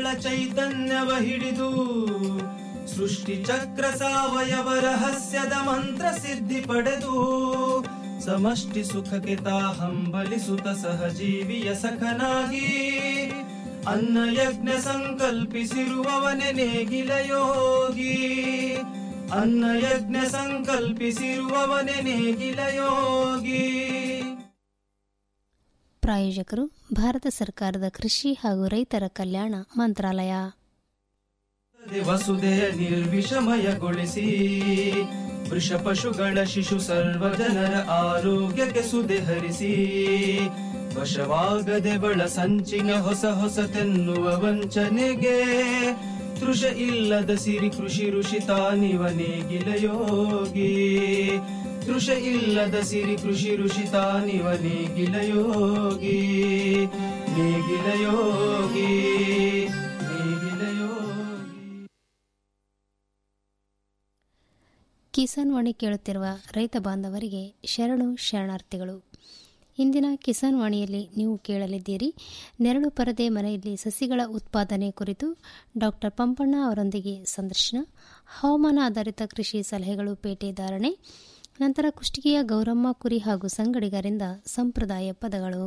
ಚೈತನ್ಯವ ಹಿಡಿದು ಸೃಷ್ಟಿ ಚಕ್ರ ಸಾವಯವ ರಹಸ್ಯದ ಮಂತ್ರ ಸಿದ್ಧಿ ಪಡೆದು ಸಮಷ್ಟಿ ಸುಖಕ್ಕೆ ತಾ ಹಂಬಲಿಸುತ್ತ ಸಹಜೀವಿಯ ಸಖನಾಗಿ ಅನ್ನ ಯಜ್ಞ ಸಂಕಲ್ಪಿಸಿರುವವನೆ ನೇಗಿಲ ಯೋಗಿ ಅನ್ನ ಯಜ್ಞ ಸಂಕಲ್ಪಿಸಿರುವವನೆ ನೇಗಿಲ ಯೋಗಿ ಪ್ರಾಯೋಜಕರು ಭಾರತ ಸರ್ಕಾರದ ಕೃಷಿ ಹಾಗೂ ರೈತರ ಕಲ್ಯಾಣ ಮಂತ್ರಾಲಯ ವಸುದೆಯ ನಿರ್ವಿಷಮಯಗೊಳಿಸಿ ವೃಷ ಪಶುಗಳ ಶಿಶು ಸರ್ವ ಜನರ ಆರೋಗ್ಯಕ್ಕೆ ಸುದೆ ಹರಿಸಿ ವಶವಾಗದೆ ಬಳ ಸಂಚಿನ ಹೊಸ ಹೊಸತೆನ್ನುವ ವಂಚನೆಗೆ ತೃಷ ಇಲ್ಲದ ಸಿರಿ ಕೃಷಿ ಋಷಿ ತಾನಿವ ನೇಗಿಲ ಯೋಗಿ ತೃಷ ಇಲ್ಲದ ಸಿರಿ ಕೃಷಿ ಋಷಿ ತಾನಿವ ನೇಗಿಲ ಯೋಗಿ ನೇಗಿಲ ಯೋಗಿ ನೇಗಿಲ ಯೋಗಿ ಕಿಸಾನ್ ವಾಣಿ ಕೇಳುತ್ತಿರುವ ರೈತ ಬಾಂಧವರಿಗೆ ಶರಣು ಶರಣಾರ್ಥಿಗಳು ಇಂದಿನ ಕಿಸಾನ್ ವಾಣಿಯಲ್ಲಿ ನೀವು ಕೇಳಲಿದ್ದೀರಿ ನೆರಳು ಪರದೆ ಮನೆಯಲ್ಲಿ ಸಸಿಗಳ ಉತ್ಪಾದನೆ ಕುರಿತು ಡಾಕ್ಟರ್ ಪಂಪಣ್ಣ ಅವರೊಂದಿಗೆ ಸಂದರ್ಶನ ಹವಾಮಾನ ಆಧಾರಿತ ಕೃಷಿ ಸಲಹೆಗಳು ಪೇಟೆ ಧಾರಣೆ ನಂತರ ಕುಷ್ಟಗಿಯ ಗೌರಮ್ಮ ಕುರಿ ಹಾಗೂ ಸಂಗಡಿಗರಿಂದ ಸಂಪ್ರದಾಯ ಪದಗಳು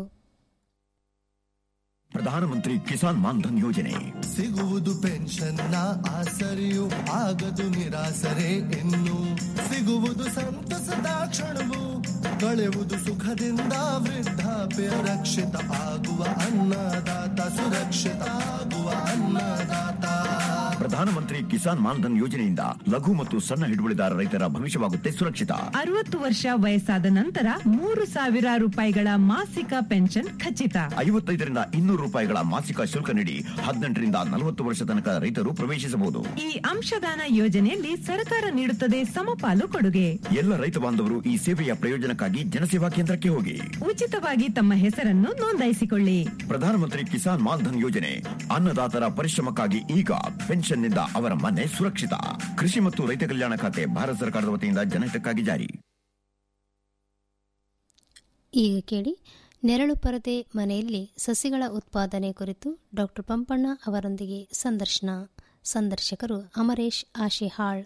ಪ್ರಧಾನಮಂತ್ರಿ ಕಿಸಾನ್ ಮಾನ್ಧನ್ ಯೋಜನೆ ಸಿಗುವುದು ಪೆನ್ಷನ್ನ ಆಸರೆಯು ಆಗದು ನಿರಾಸರೆ ಇನ್ನು ಸಿಗುವುದು ಸಂತಸದ ಕ್ಷಣವು ಕಳೆಯುವುದು ಸುಖದಿಂದ ವೃದ್ಧಾಪ್ಯ ರಕ್ಷಿತ ಆಗುವ ಅನ್ನದಾತ ಸುರಕ್ಷಿತ ಆಗುವ ಅನ್ನದಾತ ಪ್ರಧಾನಮಂತ್ರಿ ಕಿಸಾನ್ ಮಾನ್ಧನ್ ಯೋಜನೆಯಿಂದ ಲಘು ಮತ್ತು ಸಣ್ಣ ಹಿಡುವಳಿದಾರ ರೈತರ ಭವಿಷ್ಯವಾಗುತ್ತೆ ಸುರಕ್ಷಿತ ಅರವತ್ತು ವರ್ಷ ವಯಸ್ಸಾದ ನಂತರ ಮೂರು ಸಾವಿರ ರೂಪಾಯಿಗಳ ಮಾಸಿಕ ಪೆನ್ಷನ್ ಖಚಿತ ಐವತ್ತೈದರಿಂದ ಇನ್ನೂರು ರೂಪಾಯಿಗಳ ಮಾಸಿಕ ಶುಲ್ಕ ನೀಡಿ ಹದಿನೆಂಟರಿಂದ ನಲವತ್ತು ವರ್ಷ ತನಕ ರೈತರು ಪ್ರವೇಶಿಸಬಹುದು ಈ ಅಂಶದಾನ ಯೋಜನೆಯಲ್ಲಿ ಸರ್ಕಾರ ನೀಡುತ್ತದೆ ಸಮಪಾಲು ಕೊಡುಗೆ ಎಲ್ಲ ರೈತ ಬಾಂಧವರು ಈ ಸೇವೆಯ ಪ್ರಯೋಜನಕ್ಕಾಗಿ ಜನಸೇವಾ ಕೇಂದ್ರಕ್ಕೆ ಹೋಗಿ ಉಚಿತವಾಗಿ ತಮ್ಮ ಹೆಸರನ್ನು ನೋಂದಾಯಿಸಿಕೊಳ್ಳಿ ಪ್ರಧಾನಮಂತ್ರಿ ಕಿಸಾನ್ ಮಾನ್ಧನ್ ಯೋಜನೆ ಅನ್ನದಾತರ ಪರಿಶ್ರಮಕ್ಕಾಗಿ ಈಗ ಪೆನ್ಷನ್ನಿಂದ ಅವರ ಮನೆ ಸುರಕ್ಷಿತ ಕೃಷಿ ಮತ್ತು ರೈತ ಕಲ್ಯಾಣ ಖಾತೆ ಭಾರತ ಸರ್ಕಾರದ ವತಿಯಿಂದ ಜನಹಿತಕ್ಕಾಗಿ ಜಾರಿ ಈಗ ಕೇಳಿ ನೆರಳು ಪರದೆ ಮನೆಯಲ್ಲಿ ಸಸಿಗಳ ಉತ್ಪಾದನೆ ಕುರಿತು ಡಾಕ್ಟರ್ ಪಂಪಣ್ಣ ಅವರೊಂದಿಗೆ ಸಂದರ್ಶನ ಸಂದರ್ಶಕರು ಅಮರೇಶ್ ಆಶಿಹಾಳ್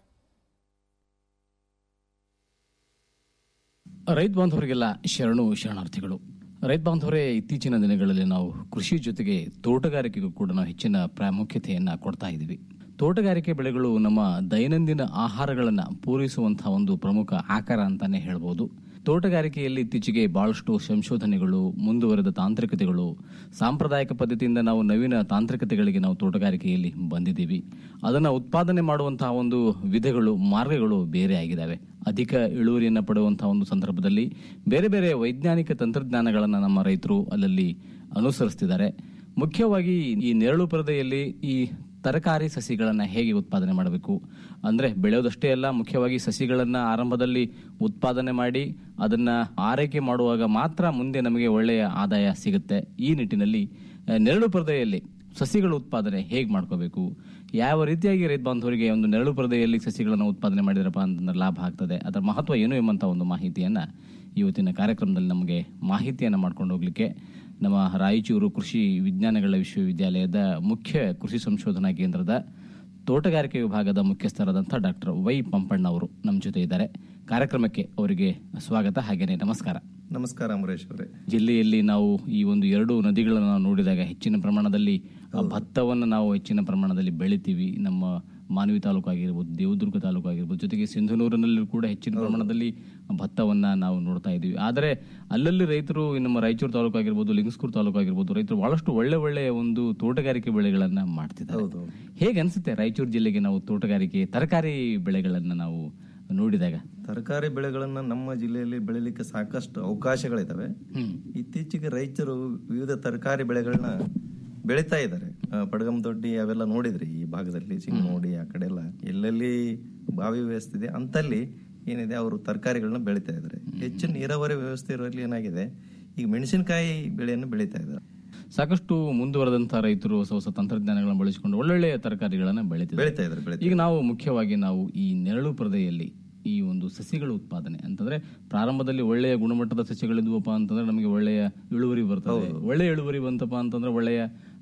ರೈತ ಬಾಂಧವರಿಗೆಲ್ಲ ಶರಣು ಶರಣಾರ್ಥಿಗಳು ರೈತ ಬಾಂಧವರೇ ಇತ್ತೀಚಿನ ದಿನಗಳಲ್ಲಿ ನಾವು ಕೃಷಿ ಜೊತೆಗೆ ತೋಟಗಾರಿಕೆಗೂ ಕೂಡ ನಾವು ಹೆಚ್ಚಿನ ಪ್ರಾಮುಖ್ಯತೆಯನ್ನ ಕೊಡ್ತಾ ಇದ್ದೀವಿ ತೋಟಗಾರಿಕೆ ಬೆಳೆಗಳು ನಮ್ಮ ದೈನಂದಿನ ಆಹಾರಗಳನ್ನು ಪೂರೈಸುವಂತಹ ಒಂದು ಪ್ರಮುಖ ಆಕಾರ ಅಂತಾನೆ ಹೇಳ್ಬೋದು ತೋಟಗಾರಿಕೆಯಲ್ಲಿ ಇತ್ತೀಚೆಗೆ ಬಹಳಷ್ಟು ಸಂಶೋಧನೆಗಳು ಮುಂದುವರೆದ ತಾಂತ್ರಿಕತೆಗಳು ಸಾಂಪ್ರದಾಯಿಕ ಪದ್ಧತಿಯಿಂದ ನಾವು ನವೀನ ತಾಂತ್ರಿಕತೆಗಳಿಗೆ ನಾವು ತೋಟಗಾರಿಕೆಯಲ್ಲಿ ಬಂದಿದ್ದೀವಿ ಅದನ್ನು ಉತ್ಪಾದನೆ ಮಾಡುವಂತಹ ಒಂದು ವಿಧಗಳು ಮಾರ್ಗಗಳು ಬೇರೆ ಆಗಿದ್ದಾವೆ ಅಧಿಕ ಇಳುವರಿಯನ್ನು ಪಡೆಯುವಂತಹ ಒಂದು ಸಂದರ್ಭದಲ್ಲಿ ಬೇರೆ ಬೇರೆ ವೈಜ್ಞಾನಿಕ ತಂತ್ರಜ್ಞಾನಗಳನ್ನು ನಮ್ಮ ರೈತರು ಅಲ್ಲಲ್ಲಿ ಅನುಸರಿಸ್ತಿದ್ದಾರೆ ಮುಖ್ಯವಾಗಿ ಈ ನೆರಳು ಪರದೆಯಲ್ಲಿ ಈ ತರಕಾರಿ ಸಸಿಗಳನ್ನು ಹೇಗೆ ಉತ್ಪಾದನೆ ಮಾಡಬೇಕು ಅಂದರೆ ಬೆಳೆಯೋದಷ್ಟೇ ಅಲ್ಲ ಮುಖ್ಯವಾಗಿ ಸಸಿಗಳನ್ನು ಆರಂಭದಲ್ಲಿ ಉತ್ಪಾದನೆ ಮಾಡಿ ಅದನ್ನು ಆರೈಕೆ ಮಾಡುವಾಗ ಮಾತ್ರ ಮುಂದೆ ನಮಗೆ ಒಳ್ಳೆಯ ಆದಾಯ ಸಿಗುತ್ತೆ ಈ ನಿಟ್ಟಿನಲ್ಲಿ ಆ, ನೆರಳು ಪರದೆಯಲ್ಲಿ ಸಸಿಗಳ ಉತ್ಪಾದನೆ ಹೇಗೆ ಮಾಡ್ಕೋಬೇಕು ಯಾವ ರೀತಿಯಾಗಿ ರೈತ ಬಾಂಧವರಿಗೆ ಒಂದು ನೆರಳು ಪರದೆಯಲ್ಲಿ ಸಸಿಗಳನ್ನು ಉತ್ಪಾದನೆ ಮಾಡಿದ್ರಪ್ಪ ಅಂತಂದ್ರೆ ಲಾಭ ಆಗ್ತದೆ ಅದರ ಮಹತ್ವ ಏನು ಎಂಬಂಥ ಒಂದು ಮಾಹಿತಿಯನ್ನು ಇವತ್ತಿನ ಕಾರ್ಯಕ್ರಮದಲ್ಲಿ ನಮಗೆ ಮಾಹಿತಿಯನ್ನು ಮಾಡ್ಕೊಂಡು ಹೋಗ್ಲಿಕ್ಕೆ ನಮ್ಮ ರಾಯಚೂರು ಕೃಷಿ ವಿಜ್ಞಾನಗಳ ವಿಶ್ವವಿದ್ಯಾಲಯದ ಮುಖ್ಯ ಕೃಷಿ ಸಂಶೋಧನಾ ಕೇಂದ್ರದ ತೋಟಗಾರಿಕೆ ವಿಭಾಗದ ಮುಖ್ಯಸ್ಥರಾದಂಥ ಡಾಕ್ಟರ್ ವೈ ಪಂಪಣ್ಣ ಅವರು ನಮ್ಮ ಜೊತೆ ಇದ್ದಾರೆ ಕಾರ್ಯಕ್ರಮಕ್ಕೆ ಅವರಿಗೆ ಸ್ವಾಗತ ಹಾಗೇನೆ ನಮಸ್ಕಾರ ನಮಸ್ಕಾರ ಅಮರೇಶ್ ಅವರೇ ಜಿಲ್ಲೆಯಲ್ಲಿ ನಾವು ಈ ಒಂದು ಎರಡು ನದಿಗಳನ್ನು ನಾವು ನೋಡಿದಾಗ ಹೆಚ್ಚಿನ ಪ್ರಮಾಣದಲ್ಲಿ ಆ ಭತ್ತವನ್ನು ನಾವು ಹೆಚ್ಚಿನ ಪ್ರಮಾಣದಲ್ಲಿ ಬೆಳಿತೀವಿ ನಮ್ಮ ಮಾನವಿ ತಾಲೂಕು ಆಗಿರ್ಬೋದು ದೇವದುರ್ಗ ತಾಲೂಕು ಆಗಿರ್ಬೋದು ಜೊತೆಗೆ ಸಿಂಧನೂರಿನಲ್ಲಿ ಕೂಡ ಹೆಚ್ಚಿನ ಪ್ರಮಾಣದಲ್ಲಿ ಭತ್ತವನ್ನ ನಾವು ನೋಡ್ತಾ ಇದ್ದೀವಿ ಆದರೆ ಅಲ್ಲಲ್ಲಿ ರೈತರು ಈ ನಮ್ಮ ರಾಯಚೂರು ತಾಲೂಕು ಆಗಿರ್ಬೋದು ಲಿಂಗಸ್ಕೂರು ತಾಲೂಕು ಆಗಿರ್ಬೋದು ರೈತರು ಬಹಳಷ್ಟು ಒಳ್ಳೆ ಒಳ್ಳೆಯ ಒಂದು ತೋಟಗಾರಿಕೆ ಬೆಳೆಗಳನ್ನ ಮಾಡ್ತಿದ್ದಾರೆ ಹೇಗೆ ಅನ್ಸುತ್ತೆ ರಾಯಚೂರು ಜಿಲ್ಲೆಗೆ ನಾವು ತೋಟಗಾರಿಕೆ ತರಕಾರಿ ಬೆಳೆಗಳನ್ನ ನಾವು ನೋಡಿದಾಗ ತರಕಾರಿ ಬೆಳೆಗಳನ್ನ ನಮ್ಮ ಜಿಲ್ಲೆಯಲ್ಲಿ ಬೆಳಿಲಿಕ್ಕೆ ಸಾಕಷ್ಟು ಅವಕಾಶಗಳಿದಾವೆ ಇತ್ತೀಚೆಗೆ ರೈತರು ವಿವಿಧ ತರಕಾರಿ ಬೆಳೆಗಳನ್ನ ಬೆಳೀತಾ ಇದ್ದಾರೆ ಆ, ಪಡಗಮ್ ದೊಡ್ಡಿ ಅವೆಲ್ಲ ನೋಡಿದ್ರಿ ಈ ಭಾಗದಲ್ಲಿ ಚಿಂಗನೋಡಿ ಆ ಕಡೆ ಎಲ್ಲ ಎಲ್ಲೆಲ್ಲಿ ಬಾವಿ ವ್ಯವಸ್ಥೆ ಇದೆ ಅಂತಲ್ಲಿ ಏನಿದೆ ಅವರು ತರಕಾರಿಗಳನ್ನ ಬೆಳೀತಾ ಇದ್ದಾರೆ ಹೆಚ್ಚು ನೀರಾವರಿ ವ್ಯವಸ್ಥೆ ಇರೋಲ್ಲಿ ಏನಾಗಿದೆ ಈಗ ಮೆಣಸಿನಕಾಯಿ ಬೆಳೆಯನ್ನು ಬೆಳೀತಾ ಇದ್ದಾರೆ ಸಾಕಷ್ಟು ಮುಂದುವರೆದಂತಹ ರೈತರು ಹೊಸ ಹೊಸ ತಂತ್ರಜ್ಞಾನಗಳನ್ನು ಬಳಸಿಕೊಂಡು ಒಳ್ಳೊಳ್ಳೆಯ ತರಕಾರಿಗಳನ್ನು ಬೆಳೀತಿದ್ದಾರೆ ಬೆಳೀತಾ ಇದ್ದಾರೆ ಬೆಳೀತಾ ಈಗ ನಾವು ಮುಖ್ಯವಾಗಿ ನಾವು ಈ ನೆರಳು ಪರದೆಯಲ್ಲಿ ಈ ಒಂದು ಸಸಿಗಳ ಉತ್ಪಾದನೆ ಅಂತಂದ್ರೆ ಪ್ರಾರಂಭದಲ್ಲಿ ಒಳ್ಳೆಯ ಗುಣಮಟ್ಟದ ಸಸ್ಯಗಳಿದ್ವಪ್ಪ ಅಂತಂದ್ರೆ ನಮಗೆ ಒಳ್ಳೆಯ ಇಳುವರಿ ಬರ್ತದೆ ಒಳ್ಳೆಯ ಇಳುವರಿ ಬಂತಪ್ಪ ಅಂತಂದ್ರೆ ಒಳ್ಳೆಯ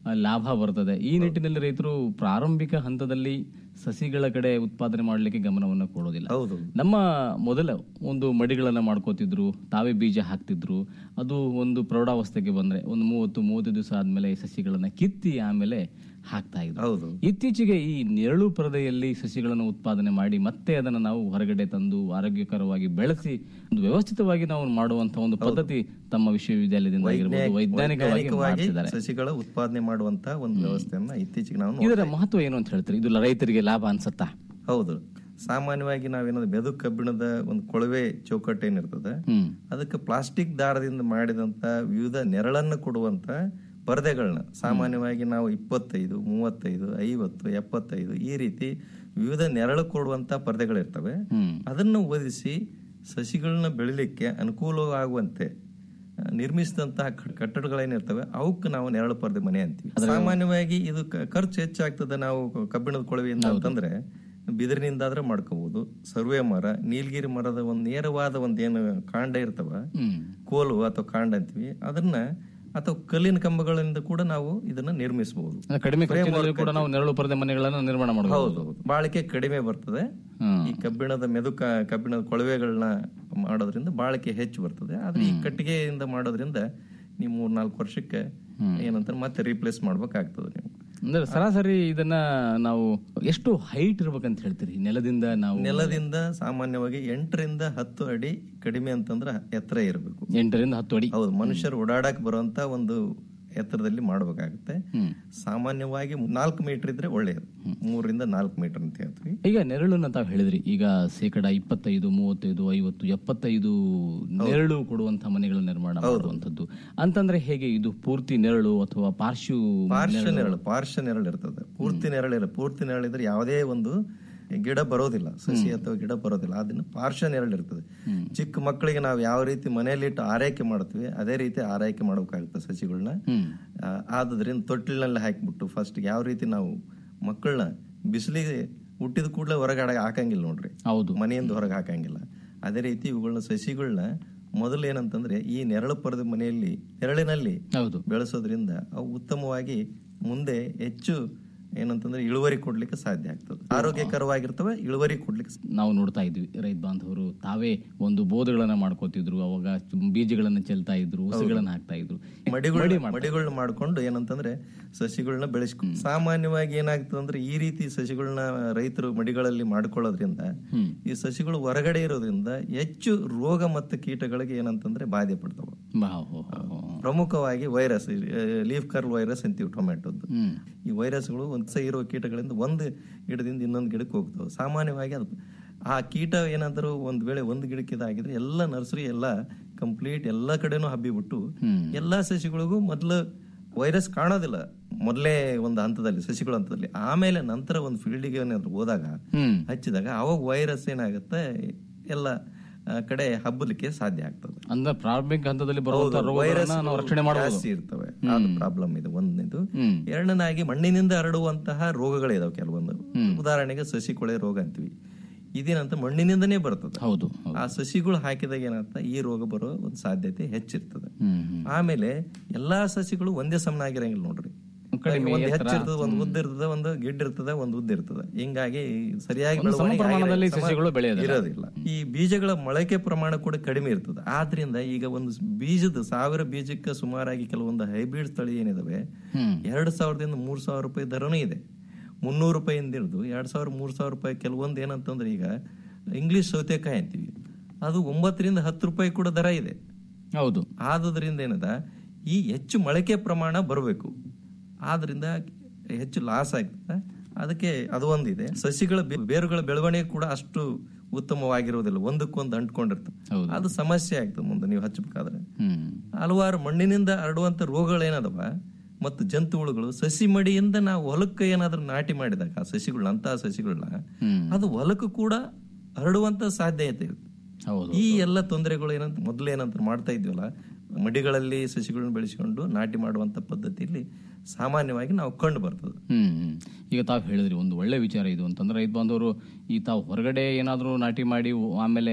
ಆ, ಲಾಭ ಬರ್ತದೆ ಈ ನಿಟ್ಟಿನಲ್ಲಿ ರೈತರು ಪ್ರಾರಂಭಿಕ ಹಂತದಲ್ಲಿ ಸಸಿಗಳ ಕಡೆ ಉತ್ಪಾದನೆ ಮಾಡಲಿಕ್ಕೆ ಗಮನವನ್ನು ಕೊಡೋದಿಲ್ಲ ಹೌದು ನಮ್ಮ ಮೊದಲ ಒಂದು ಮಡಿಗಳನ್ನ ಮಾಡ್ಕೋತಿದ್ರು ತಾವೇ ಬೀಜ ಹಾಕ್ತಿದ್ರು ಅದು ಒಂದು ಪ್ರೌಢಾವಸ್ಥೆಗೆ ಬಂದ್ರೆ ಒಂದು ಮೂವತ್ತು ಮೂವತ್ತು ದಿವಸ ಆದ್ಮೇಲೆ ಈ ಸಸಿಗಳನ್ನ ಕಿತ್ತಿ ಆಮೇಲೆ ಹಾಕ್ತಾ ಇದ್ರು ಹೌದು ಇತ್ತೀಚೆಗೆ ಈ ನೆರಳು ಪರದೆಯಲ್ಲಿ ಸಸಿಗಳನ್ನು ಉತ್ಪಾದನೆ ಮಾಡಿ ಮತ್ತೆ ಅದನ್ನು ನಾವು ಹೊರಗಡೆ ತಂದು ಆರೋಗ್ಯಕರವಾಗಿ ಬೆಳೆಸಿ ಒಂದು ವ್ಯವಸ್ಥಿತವಾಗಿ ನಾವು ಮಾಡುವಂತ ಒಂದು ಪದ್ಧತಿ ತಮ್ಮ ವಿಶ್ವವಿದ್ಯಾಲಯದಿಂದ ಆಗಿರ್ಬೋದು ವೈಜ್ಞಾನಿಕವಾಗಿ ವೈಜ್ಞಾನಿಕವಾಗಿ ಮಾಡ್ತಿದ್ದಾರೆ ಸಸಿಗಳ ಉತ್ಪಾದನೆ ಮಾಡುವಂತ ಒಂದು ವ್ಯವಸ್ಥೆಯನ್ನ ಇತ್ತೀಚೆಗೆ ನಾವು ನೋಡ್ತಾ ಇದರ ಮಹತ್ವ ಏನು ಅಂತ ಹೇಳ್ತಾರೆ ಇದು ರೈತರಿಗೆ ಲಾಭ ಅನ್ಸತ್ತಾ ಹೌದು ಸಾಮಾನ್ಯವಾಗಿ ನಾವೇನದು ಮೆದು ಕಬ್ಬಿಣದ ಒಂದು ಕೊಳವೆ ಚೌಕಟ್ಟು ಏನಿರ್ತದೆ ಹ್ಮ್ ಅದಕ್ಕೆ ಪ್ಲಾಸ್ಟಿಕ್ ದಾರದಿಂದ ಮಾಡಿದಂತ ವಿವಿಧ ನೆರಳನ್ನು ಕೊಡುವಂತ ಪರದೆಗಳನ್ನ ಸಾಮಾನ್ಯವಾಗಿ ನಾವು ಇಪ್ಪತ್ತೈದು ಮೂವತ್ತೈದು ಐವತ್ತು ಎಪ್ಪತ್ತೈದು ಈ ರೀತಿ ವಿವಿಧ ನೆರಳು ಕೊಡುವಂತ ಪರದೆಗಳಿರ್ತವೆ ಹ್ಮ್ ಅದನ್ನು ಒದಿಸಿ ಸಸಿಗಳನ್ನ ಬೆಳಿಲಿಕ್ಕೆ ಅನುಕೂಲವಾಗುವಂತೆ ಆ, ನಿರ್ಮಿಸಿದಂತಹ ಕ- ಕಟ್ಟಡಗಳೇನಿರ್ತವೆ ಅವಕ್ಕೆ ನಾವು ನೆರಳು ಪರದೆ ಮನೆ ಅಂತೀವಿ ಸಾಮಾನ್ಯವಾಗಿ ಇದು ಕ- ಖರ್ಚು ಹೆಚ್ಚಾಗ್ತದೆ ನಾವು ಕ- ಕಬ್ಬಿಣದ ಕೊಳವೆಯಿಂದ ಅಂತಂದ್ರೆ ಬಿದಿರಿನಿಂದ ಆದ್ರೆ ಮಾಡ್ಕೋಬಹುದು ಸರ್ವೆ ಮರ ನೀಲಗಿರಿ ಮರದ ಒಂದು ನೇರವಾದ ಒಂದ್ ಏನು ಕಾಂಡ ಇರ್ತವ ಹ್ಮ್ ಕೋಲು ಅಥವಾ ಕಾಂಡ ಅಂತೀವಿ ಅದನ್ನ ಅಥವಾ ಕಲ್ಲಿನ ಕಂಬಗಳಿಂದ ಕೂಡ ನಾವು ಇದನ್ನ ನಿರ್ಮಿಸಬಹುದು ಅಂದ್ರೆ ಕಡಿಮೆ ಖರ್ಚಿನಲ್ಲಿ ಕೂಡ ನಾವು ನೆರಳು ಪರದೆ ಮನೆಗಳನ್ನ ನಿರ್ಮಾಣ ಮಾಡಬಹುದು ಹೌದು ಬಾಳಿಕೆ ಕಡಿಮೆ ಬರ್ತದೆ ಹ್ಮ್. ಈ ಕಬ್ಬಿಣದ ಮೆದುಕ ಕಬ್ಬಿಣದ ಕೊಳವೆಗಳನ್ನ ಮಾಡೋದ್ರಿಂದ ಬಾಳಿಕೆ ಹೆಚ್ಚು ಬರ್ತದೆ ಆದ್ರೆ ಈ ಕಟ್ಟಿಗೆಯಿಂದ ಮಾಡೋದ್ರಿಂದ ನೀವು ಮೂರ್ ನಾಲ್ಕು ವರ್ಷಕ್ಕೆ ಏನಂತಾರೆ ಮತ್ತೆ ರೀಪ್ಲೇಸ್ ಮಾಡ್ಬೇಕಾಗ್ತದೆ ನೀವು ಅಂದ್ರೆ ಸರಾಸರಿ ಇದನ್ನ ನಾವು ಎಷ್ಟು ಹೈಟ್ ಇರ್ಬೇಕಂತ ಹೇಳ್ತೀರಿ ನೆಲದಿಂದ ನಾವು ನೆಲದಿಂದ ಸಾಮಾನ್ಯವಾಗಿ ಎಂಟರಿಂದ ಹತ್ತು ಅಡಿ ಕಡಿಮೆ ಅಂತಂದ್ರೆ ಎತ್ತರ ಇರಬೇಕು ಎಂಟರಿಂದ ಹತ್ತು ಅಡಿ ಹೌದು ಮನುಷ್ಯರು ಓಡಾಡಕ್ ಬರುವಂತ ಒಂದು ಎತ್ತರದಲ್ಲಿ ಮಾಡಬೇಕಾಗುತ್ತೆ ಹ್ಮ್. ಸಾಮಾನ್ಯವಾಗಿ ನಾಲ್ಕು ಮೀಟರ್ ಇದ್ರೆ ಒಳ್ಳೆಯದು ಮೂರರಿಂದ ನಾಲ್ಕು ಮೀಟರ್ ಅಂತ ಹೇಳ್ತೀವಿ ಈಗ ನೆರಳನ್ನ ತಾವು ಹೇಳಿದ್ರಿ ಈಗ ಶೇಕಡ ಇಪ್ಪತ್ತೈದು ಮೂವತ್ತೈದು ಐವತ್ತು ಎಪ್ಪತ್ತೈದು ನೆರಳು ಕೊಡುವಂತ ಮನೆಗಳ ನಿರ್ಮಾಣ ಮಾಡುವಂತದ್ದು ಅಂತಂದ್ರೆ ಹೇಗೆ ಇದು ಪೂರ್ತಿ ನೆರಳು ಅಥವಾ ಪಾರ್ಶ್ವ ಪಾರ್ಶ್ವ ನೆರಳು ಪಾರ್ಶ್ವ ನೆರಳು ಇರ್ತದೆ ಪೂರ್ತಿ ನೆರಳಿಲ್ಲ ಪೂರ್ತಿ ನೆರಳಿದ್ರೆ ಯಾವುದೇ ಒಂದು ಗಿಡ ಬರೋದಿಲ್ಲ ಸಸಿ ಅಥವಾ ಗಿಡ ಬರೋದಿಲ್ಲ ಅದನ್ನ ಪಾರ್ಶ್ವ ನೆರಳು ಇರ್ತದೆ ಚಿಕ್ಕ ಮಕ್ಕಳಿಗೆ ನಾವು ಯಾವ ರೀತಿ ಮನೆಯಲ್ಲಿಟ್ಟು ಆರೈಕೆ ಮಾಡ್ತೀವಿ ಅದೇ ರೀತಿ ಆರೈಕೆ ಮಾಡ್ಬೇಕಾಗುತ್ತೆ ಸಸಿಗಳನ್ನ ಹ್ಮ್ ಆ, ಆದುದರಿಂದ ತೊಟ್ಟಿಲಿನಲ್ಲಿ ಹಾಕಿಬಿಟ್ಟು ಫಸ್ಟ್ ಯಾವ ರೀತಿ ನಾವು ಮಕ್ಕಳನ್ನ ಬಿಸಿಲಿಗೆ ಹುಟ್ಟಿದ ಕೂಡಲೇ ಹೊರಗಡೆ ಹಾಕಂಗಿಲ್ಲ ನೋಡ್ರಿ ಹೌದು ಮನೆಯಿಂದ ಹೊರಗೆ ಹಾಕಂಗಿಲ್ಲ ಅದೇ ರೀತಿ ಇವುಗಳನ್ನ ಸಸಿಗಳನ್ನ ಮೊದಲು ಏನಂತಂದ್ರೆ ಈ ನೆರಳು ಪಡೆದ ಮನೆಯಲ್ಲಿ ನೆರಳಿನಲ್ಲಿ ಹೌದು ಬೆಳೆಸೋದ್ರಿಂದ ಅವು ಉತ್ತಮವಾಗಿ ಮುಂದೆ ಹೆಚ್ಚು ಏನಂತಂದ್ರೆ ಇಳುವರಿ ಕೊಡ್ಲಿಕ್ಕೆ ಸಾಧ್ಯ ಆಗ್ತದೆ ಆರೋಗ್ಯಕರವಾಗಿರ್ತವೆ ಇಳುವರಿ ಕೊಡ್ಲಿಕ್ಕೆ ಸ- ನಾವು ನೋಡ್ತಾ ಇದ್ವಿ ರೈತ ಬಾಂಧವರು ತಾವೇ ಒಂದು ಬೋಧಗಳನ್ನ ಮಾಡ್ಕೋತಿದ್ರು ಅವಾಗ ಬೀಜಗಳನ್ನ ಚೆಲ್ತಾ ಇದ್ರು ಹುಸುಗಳನ್ನ ಹಾಕ್ತಾ ಇದ್ರು ಮಡಿಗಳು ಮಡಿಗಳನ್ನ ಮಾಡ್ಕೊಂಡು ಏನಂತಂದ್ರೆ ಸಸಿಗಳನ್ನ ಬೆಳೆಸ್ಕೊಂಡು ಸಾಮಾನ್ಯವಾಗಿ ಏನಾಗ್ತದೆ ಅಂದ್ರೆ ಈ ರೀತಿ ಸಸಿಗಳನ್ನ ರೈತರು ಮಡಿಗಳಲ್ಲಿ ಮಾಡ್ಕೊಳ್ಳೋದ್ರಿಂದ ಹ್ಮ್. ಈ ಸಸಿಗಳು ಹೊರಗಡೆ ಇರೋದ್ರಿಂದ ಹೆಚ್ಚು ರೋಗ ಮತ್ತು ಕೀಟಗಳಿಗೆ ಏನಂತಂದ್ರೆ ಬಾಧೆ ಪಡ್ತಾವ ಬಾ, ಹೋ, ಹೋ, ಹೋ. ಪ್ರಮುಖವಾಗಿ ವೈರಸ್ ಲೀಫ್ ಕರ್ಲ್ ವೈರಸ್ ಅಂತೀವಿ ಟೊಮೆಟೊದ್ದು ಹ್ಮ್ ಈ ವೈರಸ್ಗಳು ಒಂದು ಸ ಇರೋ ಕೀಟಗಳಿಂದ ಒಂದು ಗಿಡದಿಂದ ಇನ್ನೊಂದು ಗಿಡಕ್ಕೆ ಹೋಗ್ತವೆ ಸಾಮಾನ್ಯವಾಗಿ ಅದು ಆ ಕೀಟ ಏನಾದರೂ ಒಂದ್ ವೇಳೆ ಒಂದು ಗಿಡಕ್ಕೆ ಇದಾಗಿದ್ರೆ ಎಲ್ಲ ನರ್ಸರಿ ಎಲ್ಲ ಕಂಪ್ಲೀಟ್ ಎಲ್ಲ ಕಡೆನೂ ಹಬ್ಬಿಬಿಟ್ಟು ಹ್ಮ್. ಎಲ್ಲಾ ಸಸಿಗಳಿಗೂ ಮೊದಲು ವೈರಸ್ ಕಾಣೋದಿಲ್ಲ ಮೊದಲೇ ಒಂದು ಹಂತದಲ್ಲಿ ಸಸಿಗಳ ಹಂತದಲ್ಲಿ ಆಮೇಲೆ ನಂತರ ಒಂದು ಫೀಲ್ಡಿಗೆ ಏನಾದ್ರು ಹೋದಾಗ ಹ್ಮ್ ಹಚ್ಚಿದಾಗ ಅವಾಗ ವೈರಸ್ ಏನಾಗುತ್ತೆ ಎಲ್ಲ ಆ, ಕಡೆ ಹಬ್ಬಲಿಕ್ಕೆ ಸಾಧ್ಯ ಆಗ್ತದೆ ಅಂದ್ರೆ ಪ್ರಾರಂಭಿಕ ಹಂತದಲ್ಲಿ ಬರುವಂತ ರೋಗಗಳನ್ನ ನಾವು ರಕ್ಷಣೆ ಮಾಡಬಹುದು ಜಾಸ್ತಿ ಇರ್ತವೆ ಅದು ಪ್ರಾಬ್ಲಮ್ ಇದೆ ಒಂದನೇದು ಹ್ಮ್ ಎರಡನೇದಾಗಿ ಮಣ್ಣಿನಿಂದ ಹರಡುವಂತಹ ರೋಗಗಳಿದಾವೆ ಕೆಲವೊಂದು ಉದಾಹರಣೆಗೆ ಸಸಿ ಕೊಳೆ ರೋಗ ಅಂತೀವಿ ಇದೇನಂತ ಮಣ್ಣಿನಿಂದನೇ ಬರ್ತದೆ ಹೌದು ಹೌದು. ಆ ಸಸಿಗಳು ಹಾಕಿದಾಗ ಏನಂತ ಈ ರೋಗ ಬರೋ ಒಂದು ಸಾಧ್ಯತೆ ಹೆಚ್ಚಿರ್ತದೆ ಹ್ಮ್ ಹ್ಮ್ ಆಮೇಲೆ ಎಲ್ಲಾ ಸಸಿಗಳು ಒಂದೇ ಸಮನಾಗಿರಂಗಿಲ್ಲ ನೋಡ್ರಿ ಕಡಿಮೆ ಒಂದು ಎತ್ತರ. ಹೆಚ್ಚಿರ್ತದೆ ಒಂದು ಉದ್ದ ಇರ್ತದೆ ಒಂದು ಗಿಡ್ಡ ಇರ್ತದೆ ಒಂದು ಉದ್ದ ಇರ್ತದೆ ಹಿಂಗಾಗಿ ಸರಿಯಾಗಿ ಒಂದು ಸಮ ಬೆಳವಣಿಗೆ ಪ್ರಮಾಣದಲ್ಲಿ ಆಗಿರಲ್ಲ. ಸಸಿಗಳು ಬೆಳೆಯೋದಿಲ್ಲ. ಇರೋದಿಲ್ಲ ಈ ಬೀಜಗಳ ಮೊಳಕೆ ಪ್ರಮಾಣ ಕೂಡ ಕಡಿಮೆ ಇರ್ತದೆ ಆದ್ರಿಂದ ಈಗ ಒಂದು ಬೀಜದ ಸಾವಿರ ಬೀಜಕ್ಕೆ ಸುಮಾರಾಗಿ ಕೆಲವೊಂದು ಹೈಬ್ರಿಡ್ ತಳಿ ಏನಿದಾವೆ ಹ್ಮ್ ಎರಡು ಸಾವಿರದಿಂದ ಮೂರ್ ಸಾವಿರ ರೂಪಾಯಿ ದರನೂ ಇದೆ ಮುನ್ನೂರು ರೂಪಾಯಿಂದ ಹಿಡಿದು ಎರಡ್ ಸಾವಿರ ಮೂರ್ ಸಾವಿರ ರೂಪಾಯಿ ಕೆಲವೊಂದು ಏನಂತಂದ್ರೆ ಈಗ ಇಂಗ್ಲಿಷ್ ಸೌತೆಕಾಯಿ ಅಂತೀವಿ ಅದು ಒಂಬತ್ತರಿಂದ ಹತ್ತು ರೂಪಾಯಿ ಕೂಡ ದರ ಇದೆ ಹೌದು ಆದುದರಿಂದ ಏನದ ಈ ಹೆಚ್ಚು ಮೊಳಕೆ ಪ್ರಮಾಣ ಬರಬೇಕು ಆದ್ರಿಂದ ಹೆಚ್ಚು ಲಾಸ್ ಆಗ್ತದೆ ಅದಕ್ಕೆ ಅದು ಒಂದಿದೆ ಸಸಿಗಳ ಬೆ- ಬೇರುಗಳ ಬೆಳವಣಿಗೆ ಕೂಡ ಅಷ್ಟು ಉತ್ತಮವಾಗಿರುವುದಿಲ್ಲ ಒಂದಕ್ಕೊಂದು ಅಂಟ್ಕೊಂಡಿರ್ತವೆ ಹೌದು. ಅದು ಸಮಸ್ಯೆ ಆಗ್ತದೆ ಮುಂದೆ ನೀವು ಹಚ್ಚಬೇಕಾದ್ರೆ ಹ್ಮ್ ಹಲವಾರು ಮಣ್ಣಿನಿಂದ ಹರಡುವಂತ ರೋಗಗಳೇನದವ ಮತ್ತು ಜಂತುಹುಳುಗಳು ಸಸಿ ಮಡಿಯಿಂದ ನಾವು ಹೊಲಕ್ಕೆ ಏನಾದ್ರೂ ನಾಟಿ ಮಾಡಿದಾಗ ಆ ಸಸಿಗಳನ್ನ ಅಂತಹ ಸಸಿಗಳನ್ನ ಹ್ಮ್ ಅದು ಹೊಲಕ್ಕೂ ಕೂಡ ಹರಡುವಂತ ಸಾಧ್ಯತೆ ಇರುತ್ತೆ ಹೌದು ಈ ಎಲ್ಲ ತೊಂದರೆಗಳು ಏನಂತ ಮೊದಲು ಏನಂತ ಮಾಡ್ತಾ ಇದ್ವಲ್ಲ ಮಡಿಗಳಲ್ಲಿ ಸಸಿಗಳನ್ನ ಬೆಳೆಸಿಕೊಂಡು ನಾಟಿ ಮಾಡುವಂತ ಪದ್ಧತಿಯಲ್ಲಿ ಸಾಮಾನ್ಯವಾಗಿ ನಾವು ಕಂಡು ಬರ್ತದೆ ಹ್ಮ್ ಹ್ಮ್. ಈಗ ತಾವು ಹೇಳಿದ್ರಿ ಒಂದು ಒಳ್ಳೆ ವಿಚಾರ ಇದು ಅಂತಂದ್ರೆ ರೈತ ಬಾಂಧವರು ಈ ತಾವು ಹೊರಗಡೆ ಏನಾದರೂ ನಾಟಿ ಮಾಡಿ ಆಮೇಲೆ